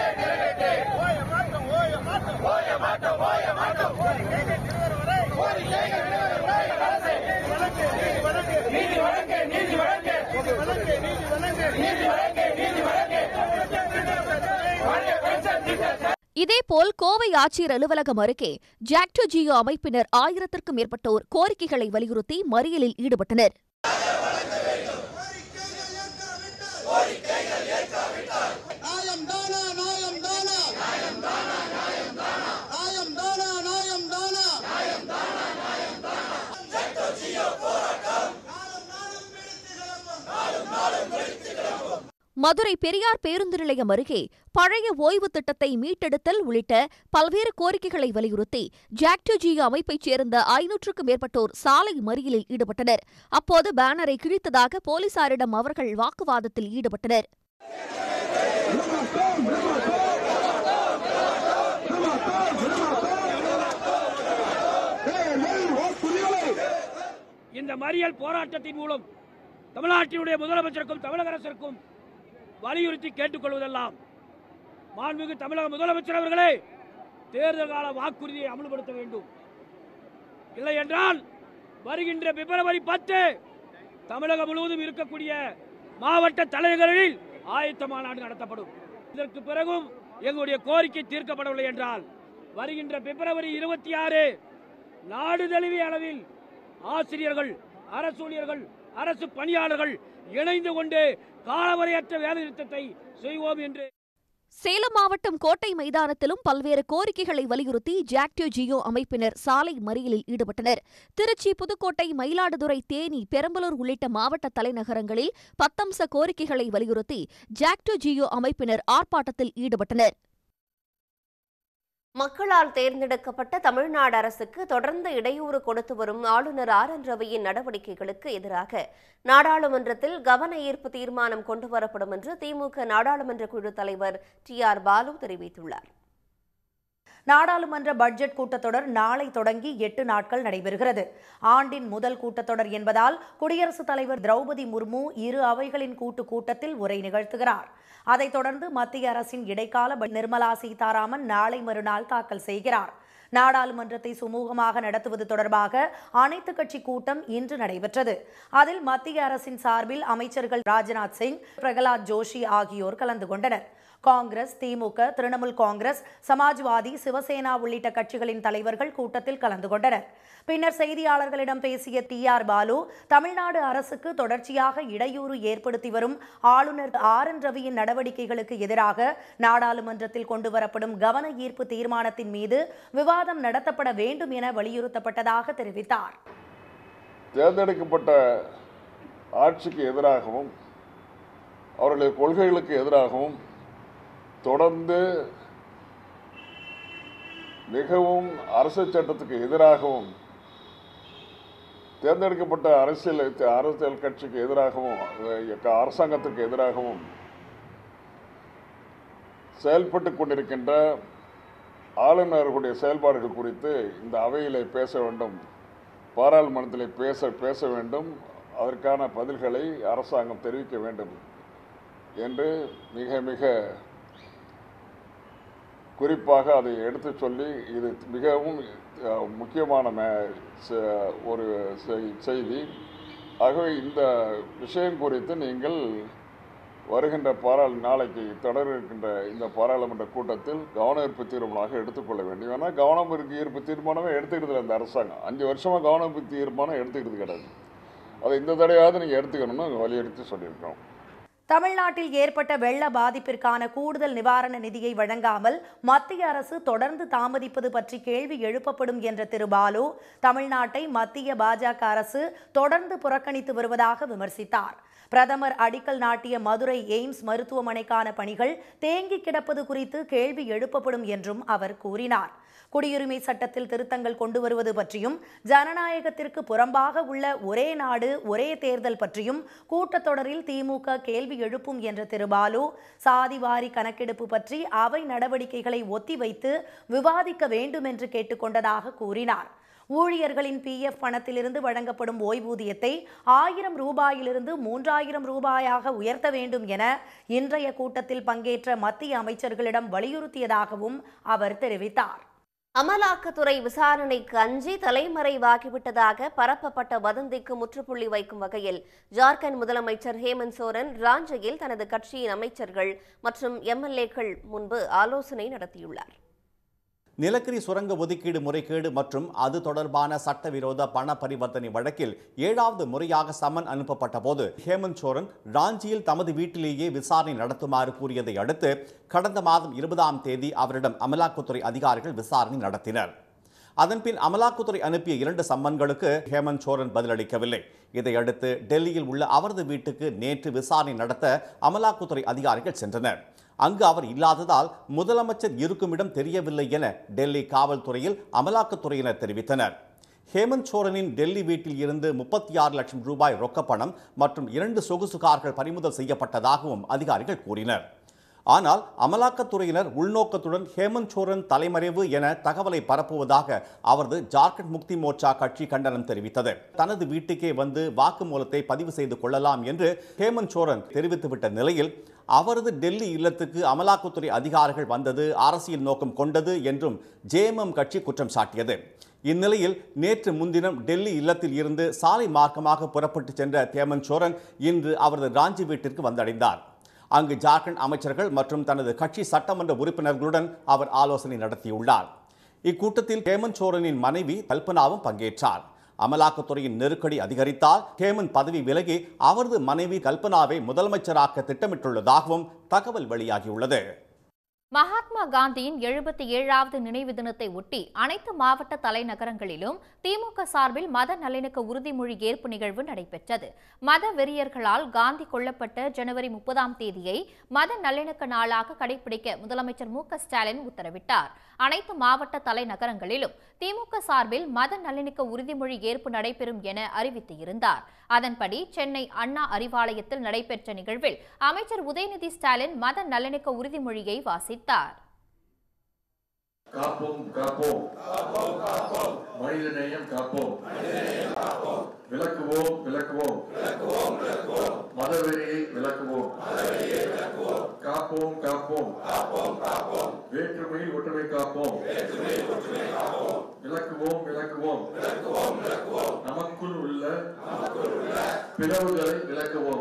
இதேபோல் கோவை ஆட்சியர் அலுவலகம் அருகே ஜாக்டோ ஜியோ அமைப்பினர் ஆயிரத்திற்கும் மேற்பட்டோர் கோரிக்கைகளை வலியுறுத்தி மறியலில் ஈடுபட்டனர் நாயம் தானா நாயம் தானா நாயம் தானா நாயம் தானா நாயம் தானா நாயம் தானா நாயம் தானா நாயம் தானா ஜெட்டோ ஜியோ போராட்டம் நாளும் நாளும் வெடித்து கிளம்பும் நாளும் நாளும் வெடித்து கிளம்பும் மதுரை பெரியார் பேருந்து நிலையம் அருகே பழைய ஓய்வு திட்டத்தை மீட்டெடுத்தல் உள்ளிட்ட பல்வேறு கோரிக்கைகளை வலியுறுத்தி ஜாக்டோ ஜியோ அமைப்பைச் சேர்ந்த ஐநூற்றுக்கும் மேற்பட்டோர் சாலை மறியலில் ஈடுபட்டனர் அப்போது பேனரை கிழித்ததாக போலீசாரிடம் அவர்கள் வாக்குவாதத்தில் ஈடுபட்டனர் இந்த மறியல் போராட்டத்தின் மூலம் தமிழ்நாட்டினுடைய முதலமைச்சருக்கும் தமிழக அரசிற்கும் வலியுறுத்தி கேட்டுக்கொள்வதெல்லாம் மாண்புமிகு தமிழக முதலமைச்சர் அவர்களே தேர்தல் கால வாக்குறுதியை அமல்படுத்த வேண்டும் இல்லை என்றால் வருகின்ற பிப்ரவரி பத்து தமிழகம் முழுவதும் இருக்கக்கூடிய மாவட்ட தலைநகரில் ஆயத்த மாநாடு நடத்தப்படும் இதற்கு பிறகும் எங்களுடைய கோரிக்கை தீர்க்கப்படவில்லை என்றால் வருகின்ற பிப்ரவரி இருபத்தி ஆறு நாடு தழுவிய அளவில் ஆசிரியர்கள் அரசு ஊழியர்கள் அரசு பணியாளர்கள் இணைந்து கொண்டு காலவரையற்ற வேலை நிறுத்தத்தை செய்வோம் என்று சேலம் மாவட்டம் கோட்டை மைதானத்திலும் பல்வேறு கோரிக்கைகளை வலியுறுத்தி ஜாக்டோ ஜியோ அமைப்பினர் சாலை மறியலில் ஈடுபட்டனர் திருச்சி புதுக்கோட்டை மயிலாடுதுறை தேனி பெரம்பலூர் உள்ளிட்ட மாவட்ட தலைநகரங்களில் பத்தம்ச கோரிக்கைகளை வலியுறுத்தி ஜாக்டோ ஜியோ அமைப்பினர் ஆர்ப்பாட்டத்தில் ஈடுபட்டனர் மக்களால் தேர்ந்தெடுக்கப்பட்ட தமிழ்நாடு அரசுக்கு தொடர்ந்து இடையூறு கொடுத்து வரும் ஆளுநர் ஆர் என் ரவியின் நடவடிக்கைகளுக்கு எதிராக நாடாளுமன்றத்தில் கவன ஈர்ப்பு தீர்மானம் கொண்டுவரப்படும் என்று திமுக நாடாளுமன்ற குழு தலைவர் டி ஆர் பாலு தெரிவித்துள்ளார் நாடாளுமன்ற பட்ஜெட் கூட்டத்தொடர் நாளை தொடங்கி எட்டு நாட்கள் நடைபெறுகிறது ஆண்டின் முதல் கூட்டத்தொடர் என்பதால் குடியரசுத் தலைவர் திரௌபதி முர்மு இரு அவைகளின் கூட்டு கூட்டத்தில் உரை நிகழ்த்துகிறார் அதைத் தொடர்ந்து மத்திய அரசின் இடைக்கால பட்ஜெட் நிர்மலா சீதாராமன் நாளை மறுநாள் தாக்கல் செய்கிறார் நாடாளுமன்றத்தை சுமூகமாக நடத்துவது தொடர்பாக அனைத்து கட்சி கூட்டம் இன்று நடைபெற்றது அதில் மத்திய அரசின் சார்பில் அமைச்சர்கள் ராஜ்நாத் சிங் பிரகலாத் ஜோஷி ஆகியோர் கலந்து கொண்டனர் காங்கிரஸ் திமுக திரிணாமுல் காங்கிரஸ் சமாஜ்வாதி சிவசேனா உள்ளிட்ட கட்சிகளின் தலைவர்கள் கூட்டத்தில் கலந்து கொண்டனர் பின்னர் செய்தியாளர்களிடம் பேசிய டி ஆர் பாலு தமிழ்நாடு அரசுக்கு தொடர்ச்சியாக இடையூறு ஏற்படுத்தி வரும் ஆளுநர் ஆர் என் ரவியின் நடவடிக்கைகளுக்கு எதிராக நாடாளுமன்றத்தில் கொண்டுவரப்படும் கவன ஈர்ப்பு தீர்மானத்தின் மீது விவாதம் நடத்தப்பட வேண்டும் என வலியுறுத்தப்பட்டதாக தெரிவித்தார் தேர்ந்தெடுக்கப்பட்ட ஆட்சிக்கு எதிராகவும் அவர்களுடைய கொள்கைகளுக்கு எதிராகவும் தொடர்ந்து மிகவும் அரசு சட்டத்துக்கு எதிராகவும் தேர்ந்தெடுக்கப்பட்ட அரசியல் அரசியல் கட்சிக்கு எதிராகவும் அஹ், அரசாங்கத்துக்கு எதிராகவும் செயல்பட்டு கொண்டிருக்கின்ற ஆளுநர்களுடைய செயல்பாடுகள் குறித்து இந்த அவையிலே பேச வேண்டும் பாராளுமன்றத்தில் பேச பேச வேண்டும் அதற்கான பதில்களை அரசாங்கம் தெரிவிக்க வேண்டும் என்று மிக மிக குறிப்பாக அதை எடுத்து சொல்லி இது மிகவும் அஹ், முக்கியமான மே- செ- ஒரு செய்- செய்தி ஆகவே இந்த விஷயம் குறித்து நீங்கள் வருகின்ற பாராள் நாளைக்கு தொடர இருக்கின்ற இந்த பாராளுமன்ற கூட்டத்தில் கவன ஈர்ப்பு தீர்மானமாக எடுத்துக்கொள்ள வேண்டும் ஏன்னா கவனம் ஈர்ப்பு ஈர்ப்பு தீர்மானமே எடுத்துக்கிறது இல்லை இந்த அரசாங்கம் அஞ்சு வருஷமாக கவன ஈர்ப்பு தீர்மானம் எடுத்துக்கிறது கிடையாது அதை இந்த தடையாவது நீங்கள் எடுத்துக்கணும்னு வலியுறுத்தி சொல்லியிருக்கோம் தமிழ்நாட்டில் ஏற்பட்ட வெள்ள பாதிப்பிற்கான கூடுதல் நிவாரண நிதியை வழங்காமல் மத்திய அரசு தொடர்ந்து தாமதிப்பது பற்றி கேள்வி எழுப்பப்படும் என்ற திரு பாலு தமிழ்நாட்டை மத்திய பாஜக அரசு தொடர்ந்து புறக்கணித்து வருவதாக விமர்சித்தார் பிரதமர் அடிக்கல் நாட்டிய மதுரை எய்ம்ஸ் மருத்துவமனைக்கான பணிகள் தேங்கி கிடப்பது குறித்து கேள்வி எழுப்பப்படும் என்றும் அவர் கூறினார் குடியுரிமை சட்டத்தில் திருத்தங்கள் கொண்டு வருவது பற்றியும் ஜனநாயகத்திற்கு புறம்பாக உள்ள ஒரே நாடு ஒரே தேர்தல் பற்றியும் கூட்டத்தொடரில் திமுக கேள்வி எழுப்பும் என்ற திரு பாலு சாதிவாரி கணக்கெடுப்பு பற்றி அவை நடவடிக்கைகளை ஒத்திவைத்து விவாதிக்க வேண்டும் என்று கேட்டுக்கொண்டதாக கூறினார் ஊழியர்களின் பிஎஃப் பணத்திலிருந்து வழங்கப்படும் ஓய்வூதியத்தை ஆயிரம் ரூபாயிலிருந்து மூன்றாயிரம் ரூபாயாக உயர்த்த வேண்டும் என இன்றைய கூட்டத்தில் பங்கேற்ற மத்திய அமைச்சர்களிடம் வலியுறுத்தியதாகவும் அவர் தெரிவித்தார் அமலாக்கத்துறை விசாரணைக்கு அஞ்சி தலைமறைவாகிவிட்டதாக பரப்பப்பட்ட வதந்திக்கு முற்றுப்புள்ளி வைக்கும் வகையில் ஜார்க்கண்ட் முதலமைச்சர் ஹேமந்த் சோரன் ராஞ்சியில் தனது கட்சியின் அமைச்சர்கள் மற்றும் எம்எல்ஏக்கள் முன்பு ஆலோசனை நடத்தியுள்ளார் நிலக்கரி சுரங்க ஒதுக்கீடு முறைகேடு மற்றும் அது தொடர்பான சட்டவிரோத பண பரிவர்த்தனை வழக்கில் ஏழாவது முறையாக சம்மன் அனுப்பப்பட்ட போது ஹேமந்த் சோரன் ராஞ்சியில் தமது வீட்டிலேயே விசாரணை நடத்துமாறு கூறியதை அடுத்து கடந்த மாதம் இருபதாம் தேதி அவரிடம் அமலாக்கத்துறை அதிகாரிகள் விசாரணை நடத்தினர் அதன்பின் அமலாக்கத்துறை அனுப்பிய இரண்டு சம்மன்களுக்கு ஹேமந்த் சோரன் பதிலளிக்கவில்லை இதையடுத்து டெல்லியில் உள்ள அவரது வீட்டுக்கு நேற்று விசாரணை நடத்த அமலாக்கத்துறை அதிகாரிகள் சென்றனர் அங்கு அவர் இல்லாததால் முதலமைச்சர் இருக்குமிடம் தெரியவில்லை என டெல்லி காவல்துறையில் அமலாக்கத்துறையினர் தெரிவித்தனர் ஹேமந்த் சோரனின் டெல்லி வீட்டில் இருந்து முப்பத்தி ஆறு லட்சம் ரூபாய் ரொக்கப்பணம் மற்றும் இரண்டு சொகுசு கார்கள் பறிமுதல் செய்யப்பட்டதாகவும் அதிகாரிகள் கூறினர் ஆனால் அமலாக்கத்துறையினர் உள்நோக்கத்துடன் ஹேமந்த் சோரன் தலைமறைவு என தகவலை பரப்புவதாக அவரது ஜார்க்கண்ட் முக்தி மோர்ச்சா கட்சி கண்டனம் தெரிவித்தது தனது வீட்டுக்கே வந்து வாக்குமூலத்தை பதிவு செய்து கொள்ளலாம் என்று ஹேமந்த் சோரன் தெரிவித்துவிட்ட நிலையில் அவரது டெல்லி இல்லத்துக்கு அமலாக்கத்துறை அதிகாரிகள் வந்தது அரசியல் நோக்கம் கொண்டது என்றும் ஜேஎம்எம் கட்சி குற்றம் சாட்டியது இந்நிலையில் நேற்று முன்தினம் டெல்லி இல்லத்தில் இருந்து சாலை மார்க்கமாக புறப்பட்டு சென்ற ஹேமந்த் சோரன் இன்று அவரது ராஞ்சி வீட்டிற்கு வந்தடைந்தார் அங்கு ஜார்க்கண்ட் அமைச்சர்கள் மற்றும் தனது கட்சி சட்டமன்ற உறுப்பினர்களுடன் அவர் ஆலோசனை நடத்தியுள்ளார் இக்கூட்டத்தில் ஹேமந்த் சோரனின் மனைவி கல்பனாவும் பங்கேற்றார் அமலாக்கத்துறையின் நெருக்கடி அதிகரித்தால் ஹேமந்த் பதவி விலகி அவரது மனைவி கல்பனாவை முதலமைச்சராக்க திட்டமிட்டுள்ளதாகவும் தகவல் வெளியாகியுள்ளது மகாத்மா காந்தியின் எழுபத்தி ஏழாவது நினைவு தினத்தை ஒட்டி அனைத்து மாவட்ட தலைநகரங்களிலும் திமுக சார்பில் மத நல்லிணக்க உறுதிமொழி ஏற்பு நிகழ்வு நடைபெற்றது மத வெறியர்களால் காந்தி கொல்லப்பட்ட ஜனவரி முப்பதாம் தேதியை மத நல்லிணக்க நாளாக கடைபிடிக்க முதலமைச்சர் மு க ஸ்டாலின் உத்தரவிட்டார் அனைத்து மாவட்ட தலைநகரங்களிலும் திமுக சார்பில் மத நல்லிணக்க உறுதிமொழி ஏற்பு நடைபெறும் என அறிவித்து இருந்தார் அதன்படி சென்னை அண்ணா அறிவாலயத்தில் நடைபெற்ற நிகழ்வில் அமைச்சர் உதயநிதி ஸ்டாலின் மத நல்லிணக்க உறுதிமொழியை வாசித்தார் காப்போம் காப்போம் மனித நேயம் காப்போம் விளக்குவோம் விளக்குவோம் மதவெறியை விளக்குவோம் காப்போம் காப்போம் வேற்றுமையில் ஒற்றுமை காப்போம் விளக்குவோம் விளக்குவோம் நமக்குள் உள்ள பிளவுகளை விளக்குவோம்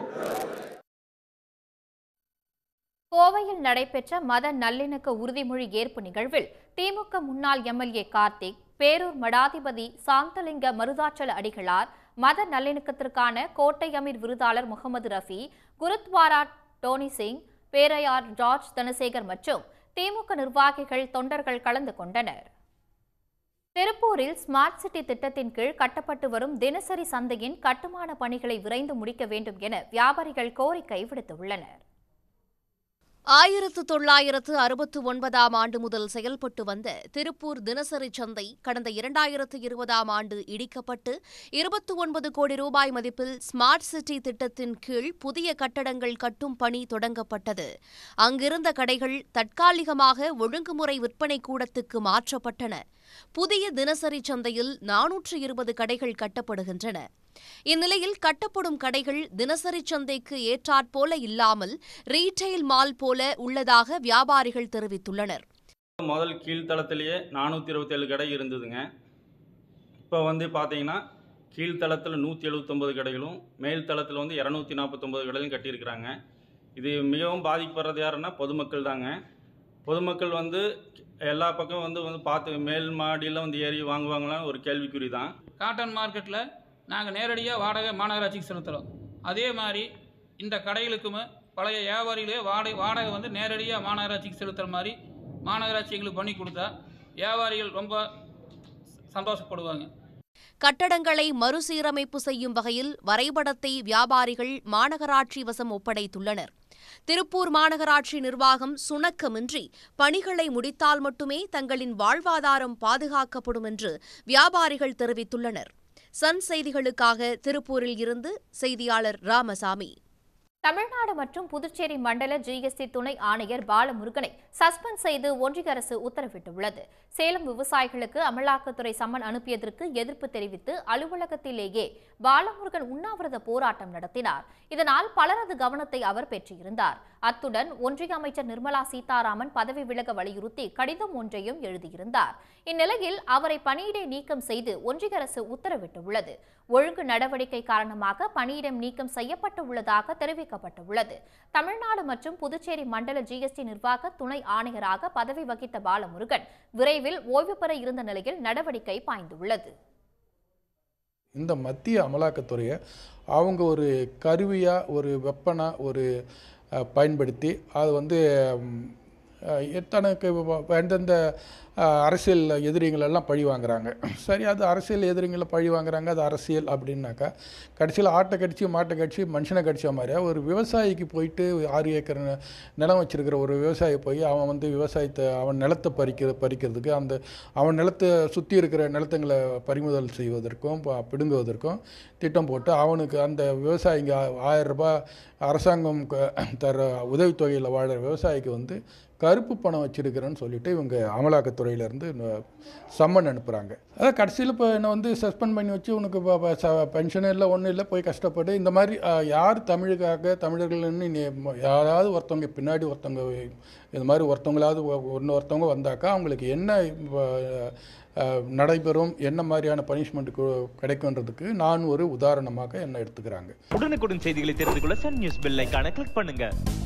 கோவையில் நடைபெற்ற மத நல்லிணக்க உறுதிமொழி ஏற்பு நிகழ்வில் திமுக முன்னாள் எம்எல்ஏ கார்த்திக் பேரூர் மடாதிபதி சாந்தலிங்க மருதாச்சல அடிகளார் மத நல்லிணக்கத்திற்கான கோட்டை அமீர் விருதாளர் முகமது ரஃபி குருத்வாரா டோனி சிங் பேரையார் ஜார்ஜ் தனசேகர் மற்றும் திமுக நிர்வாகிகள் தொண்டர்கள் கலந்து கொண்டனர் திருப்பூரில் ஸ்மார்ட் சிட்டி திட்டத்தின் கீழ் கட்டப்பட்டு வரும் தினசரி சந்தையின் கட்டுமான பணிகளை விரைந்து முடிக்க வேண்டும் என வியாபாரிகள் கோரிக்கை விடுத்துள்ளனர் ஆயிரத்து தொள்ளாயிரத்து அறுபத்து ஒன்பதாம் ஆண்டு முதல் செயல்பட்டு வந்த திருப்பூர் தினசரி சந்தை கடந்த இரண்டாயிரத்து இருபதாம் ஆண்டு இடிக்கப்பட்டு இருபத்தி ஒன்பது கோடி ரூபாய் மதிப்பில் ஸ்மார்ட் சிட்டி திட்டத்தின் கீழ் புதிய கட்டடங்கள் கட்டும் பணி தொடங்கப்பட்டது அங்கிருந்த கடைகள் தற்காலிகமாக ஒழுங்குமுறை விற்பனை கூடத்துக்கு மாற்றப்பட்டன புதிய தினசரி சந்தையில் நானூற்று இருபது கடைகள் கட்டப்படுகின்றன இந்நிலையில் கட்டப்படும் கடைகள் தினசரி சந்தைக்கு ஏற்றாற்போல இல்லாமல் ரீட்டைல் மால் போல உள்ளதாக வியாபாரிகள் தெரிவித்துள்ளனர் முதல் கீழ்த்தளத்திலேயே நானூற்றி இருபத்தேழு கடை இருந்ததுங்க இப்போ வந்து பார்த்தீங்கன்னா கீழ்த்தளத்தில் நூற்றி எழுபத்தொம்பது கடைகளும் மேல் தளத்தில் வந்து இரநூத்தி நாற்பத்தொம்பது கடைகளும் கட்டியிருக்கிறாங்க இது மிகவும் பாதிக்கப்படுறது யாருன்னா பொதுமக்கள் தாங்க பொதுமக்கள் வந்து எல்லா பக்கம் வந்து வந்து பார்த்து மேல் மாடியில் வந்து ஏறி வாங்குவாங்களான்னு ஒரு கேள்விக்குறி தான் காட்டன் மார்க்கெட்டில் நாங்கள் நேரடியாக வாடகை மாநகராட்சிக்கு செலுத்துகிறோம் அதே மாதிரி இந்த கடைகளுக்குமே பழைய வியாபாரிகளே வாடகை வாடகை வந்து நேரடியாக மாநகராட்சிக்கு செலுத்துகிற மாதிரி மாநகராட்சி எங்களுக்கு பண்ணி கொடுத்தா வியாபாரிகள் ரொம்ப சந்தோஷப்படுவாங்க கட்டடங்களை மறுசீரமைப்பு செய்யும் வகையில் வரைபடத்தை வியாபாரிகள் மாநகராட்சி வசம் ஒப்படைத்துள்ளனர் திருப்பூர் மாநகராட்சி நிர்வாகம் சுணக்கமின்றி பணிகளை முடித்தால் மட்டுமே தங்களின் வாழ்வாதாரம் பாதுகாக்கப்படும் என்று வியாபாரிகள் தெரிவித்துள்ளனர் சன் செய்திகளுக்காக திருப்பூரில் இருந்து செய்தியாளர் ராமசாமி தமிழ்நாடு மற்றும் புதுச்சேரி மண்டல ஜிஎஸ்டி துணை ஆணையர் பாலமுருகனை சஸ்பெண்ட் செய்து ஒன்றிய அரசு உத்தரவிட்டுள்ளது சேலம் விவசாயிகளுக்கு அமலாக்கத்துறை சம்மன் அனுப்பியதற்கு எதிர்ப்பு தெரிவித்து அலுவலகத்திலேயே பாலமுருகன் உண்ணாவிரத போராட்டம் நடத்தினார் இதனால் பலரது கவனத்தை அவர் பெற்றிருந்தார் அத்துடன் ஒன்றிய அமைச்சர் நிர்மலா சீதாராமன் பதவி விலக வலியுறுத்தி கடிதம் ஒன்றையும் எழுதியிருந்தார் இந்நிலையில் அவரை பணியிடை நீக்கம் செய்து ஒன்றிய அரசு உத்தரவிட்டுள்ளது ஒழுங்கு நடவடிக்கை காரணமாக பணியிடம் நீக்கம் செய்யப்பட்டுள்ளதாக தெரிவிக்கப்பட்டுள்ளது தமிழ்நாடு மற்றும் புதுச்சேரி மண்டல ஜிஎஸ்டி நிர்வாக துணை ஆணையராக பதவி வகித்த பாலமுருகன் விரைவில் ஓய்வு பெற இருந்த நிலையில் நடவடிக்கை பாய்ந்துள்ளது இந்த மத்திய அமலாக்கத்துறையை அவங்க ஒரு கருவியாக ஒரு வெப்பனாக ஒரு அஹ், பயன்படுத்தி அது வந்து ம், அஹ், தனக்கு வ- எந்தெந்த அஹ், அரசியல் எதிரிகளெல்லாம் பழி வாங்குறாங்க சரி அது அரசியல் எதிரிகளை பழி வாங்குறாங்க அது அரசியல் அப்படின்னாக்கா கடைசியில் ஆட்டை கடிச்சு மாட்டை கடிச்சு மனுஷனை கடிச்ச மாதிரியா ஒரு விவசாயிக்கு போயிட்டு ஆறு ஏக்கர் நி- நிலம் வச்சிருக்கிற ஒரு விவசாயி போய் அவன் வந்து விவசாயத்தை அவன் நிலத்தை பறிக்க பறிக்கிறதுக்கு அந்த அவன் நிலத்தை சுற்றி இருக்கிற நிலத்துங்களை பறிமுதல் செய்வதற்கும் ப- பிடுங்குவதற்கும் திட்டம் போட்டு அவனுக்கு அந்த விவசாயிங்க ஆ- ஆயிரம் ரூபாய் அரசாங்கம் க- தர உதவித்தொகையில் வாழற விவசாயிக்கு வந்து கருப்பு பணம் வச்சிருக்கிறேன்னு சொல்லிட்டு இவங்க அமலாக்கத்துறையிலேருந்து சம்மன் அனுப்புகிறாங்க அதான் கடைசியில் இப்போ என்னை வந்து சஸ்பெண்ட் பண்ணி வச்சு உனக்கு பென்ஷனும் இல்லை ஒன்றும் இல்லை போய் கஷ்டப்படு இந்த மாதிரி அஹ், யார் தமிழுக்காக தமிழர்கள்னு நீ ம- யாராவது ஒருத்தவங்க பின்னாடி ஒருத்தவங்க இது மாதிரி ஒருத்தவங்களாவது ஒன்று ஒருத்தவங்க வந்தாக்கா அவங்களுக்கு என்ன அஹ், அஹ், நடைபெறும் என்ன மாதிரியான பனிஷ்மெண்ட் கிடைக்குன்றதுக்கு நான் ஒரு உதாரணமாக என்ன எடுத்துக்கிறாங்க உடனுக்குடன் செய்திகளை தெரிந்து கொள்ள சன் நியூஸ் பெல் ஐகானை கிளிக் பண்ணுங்க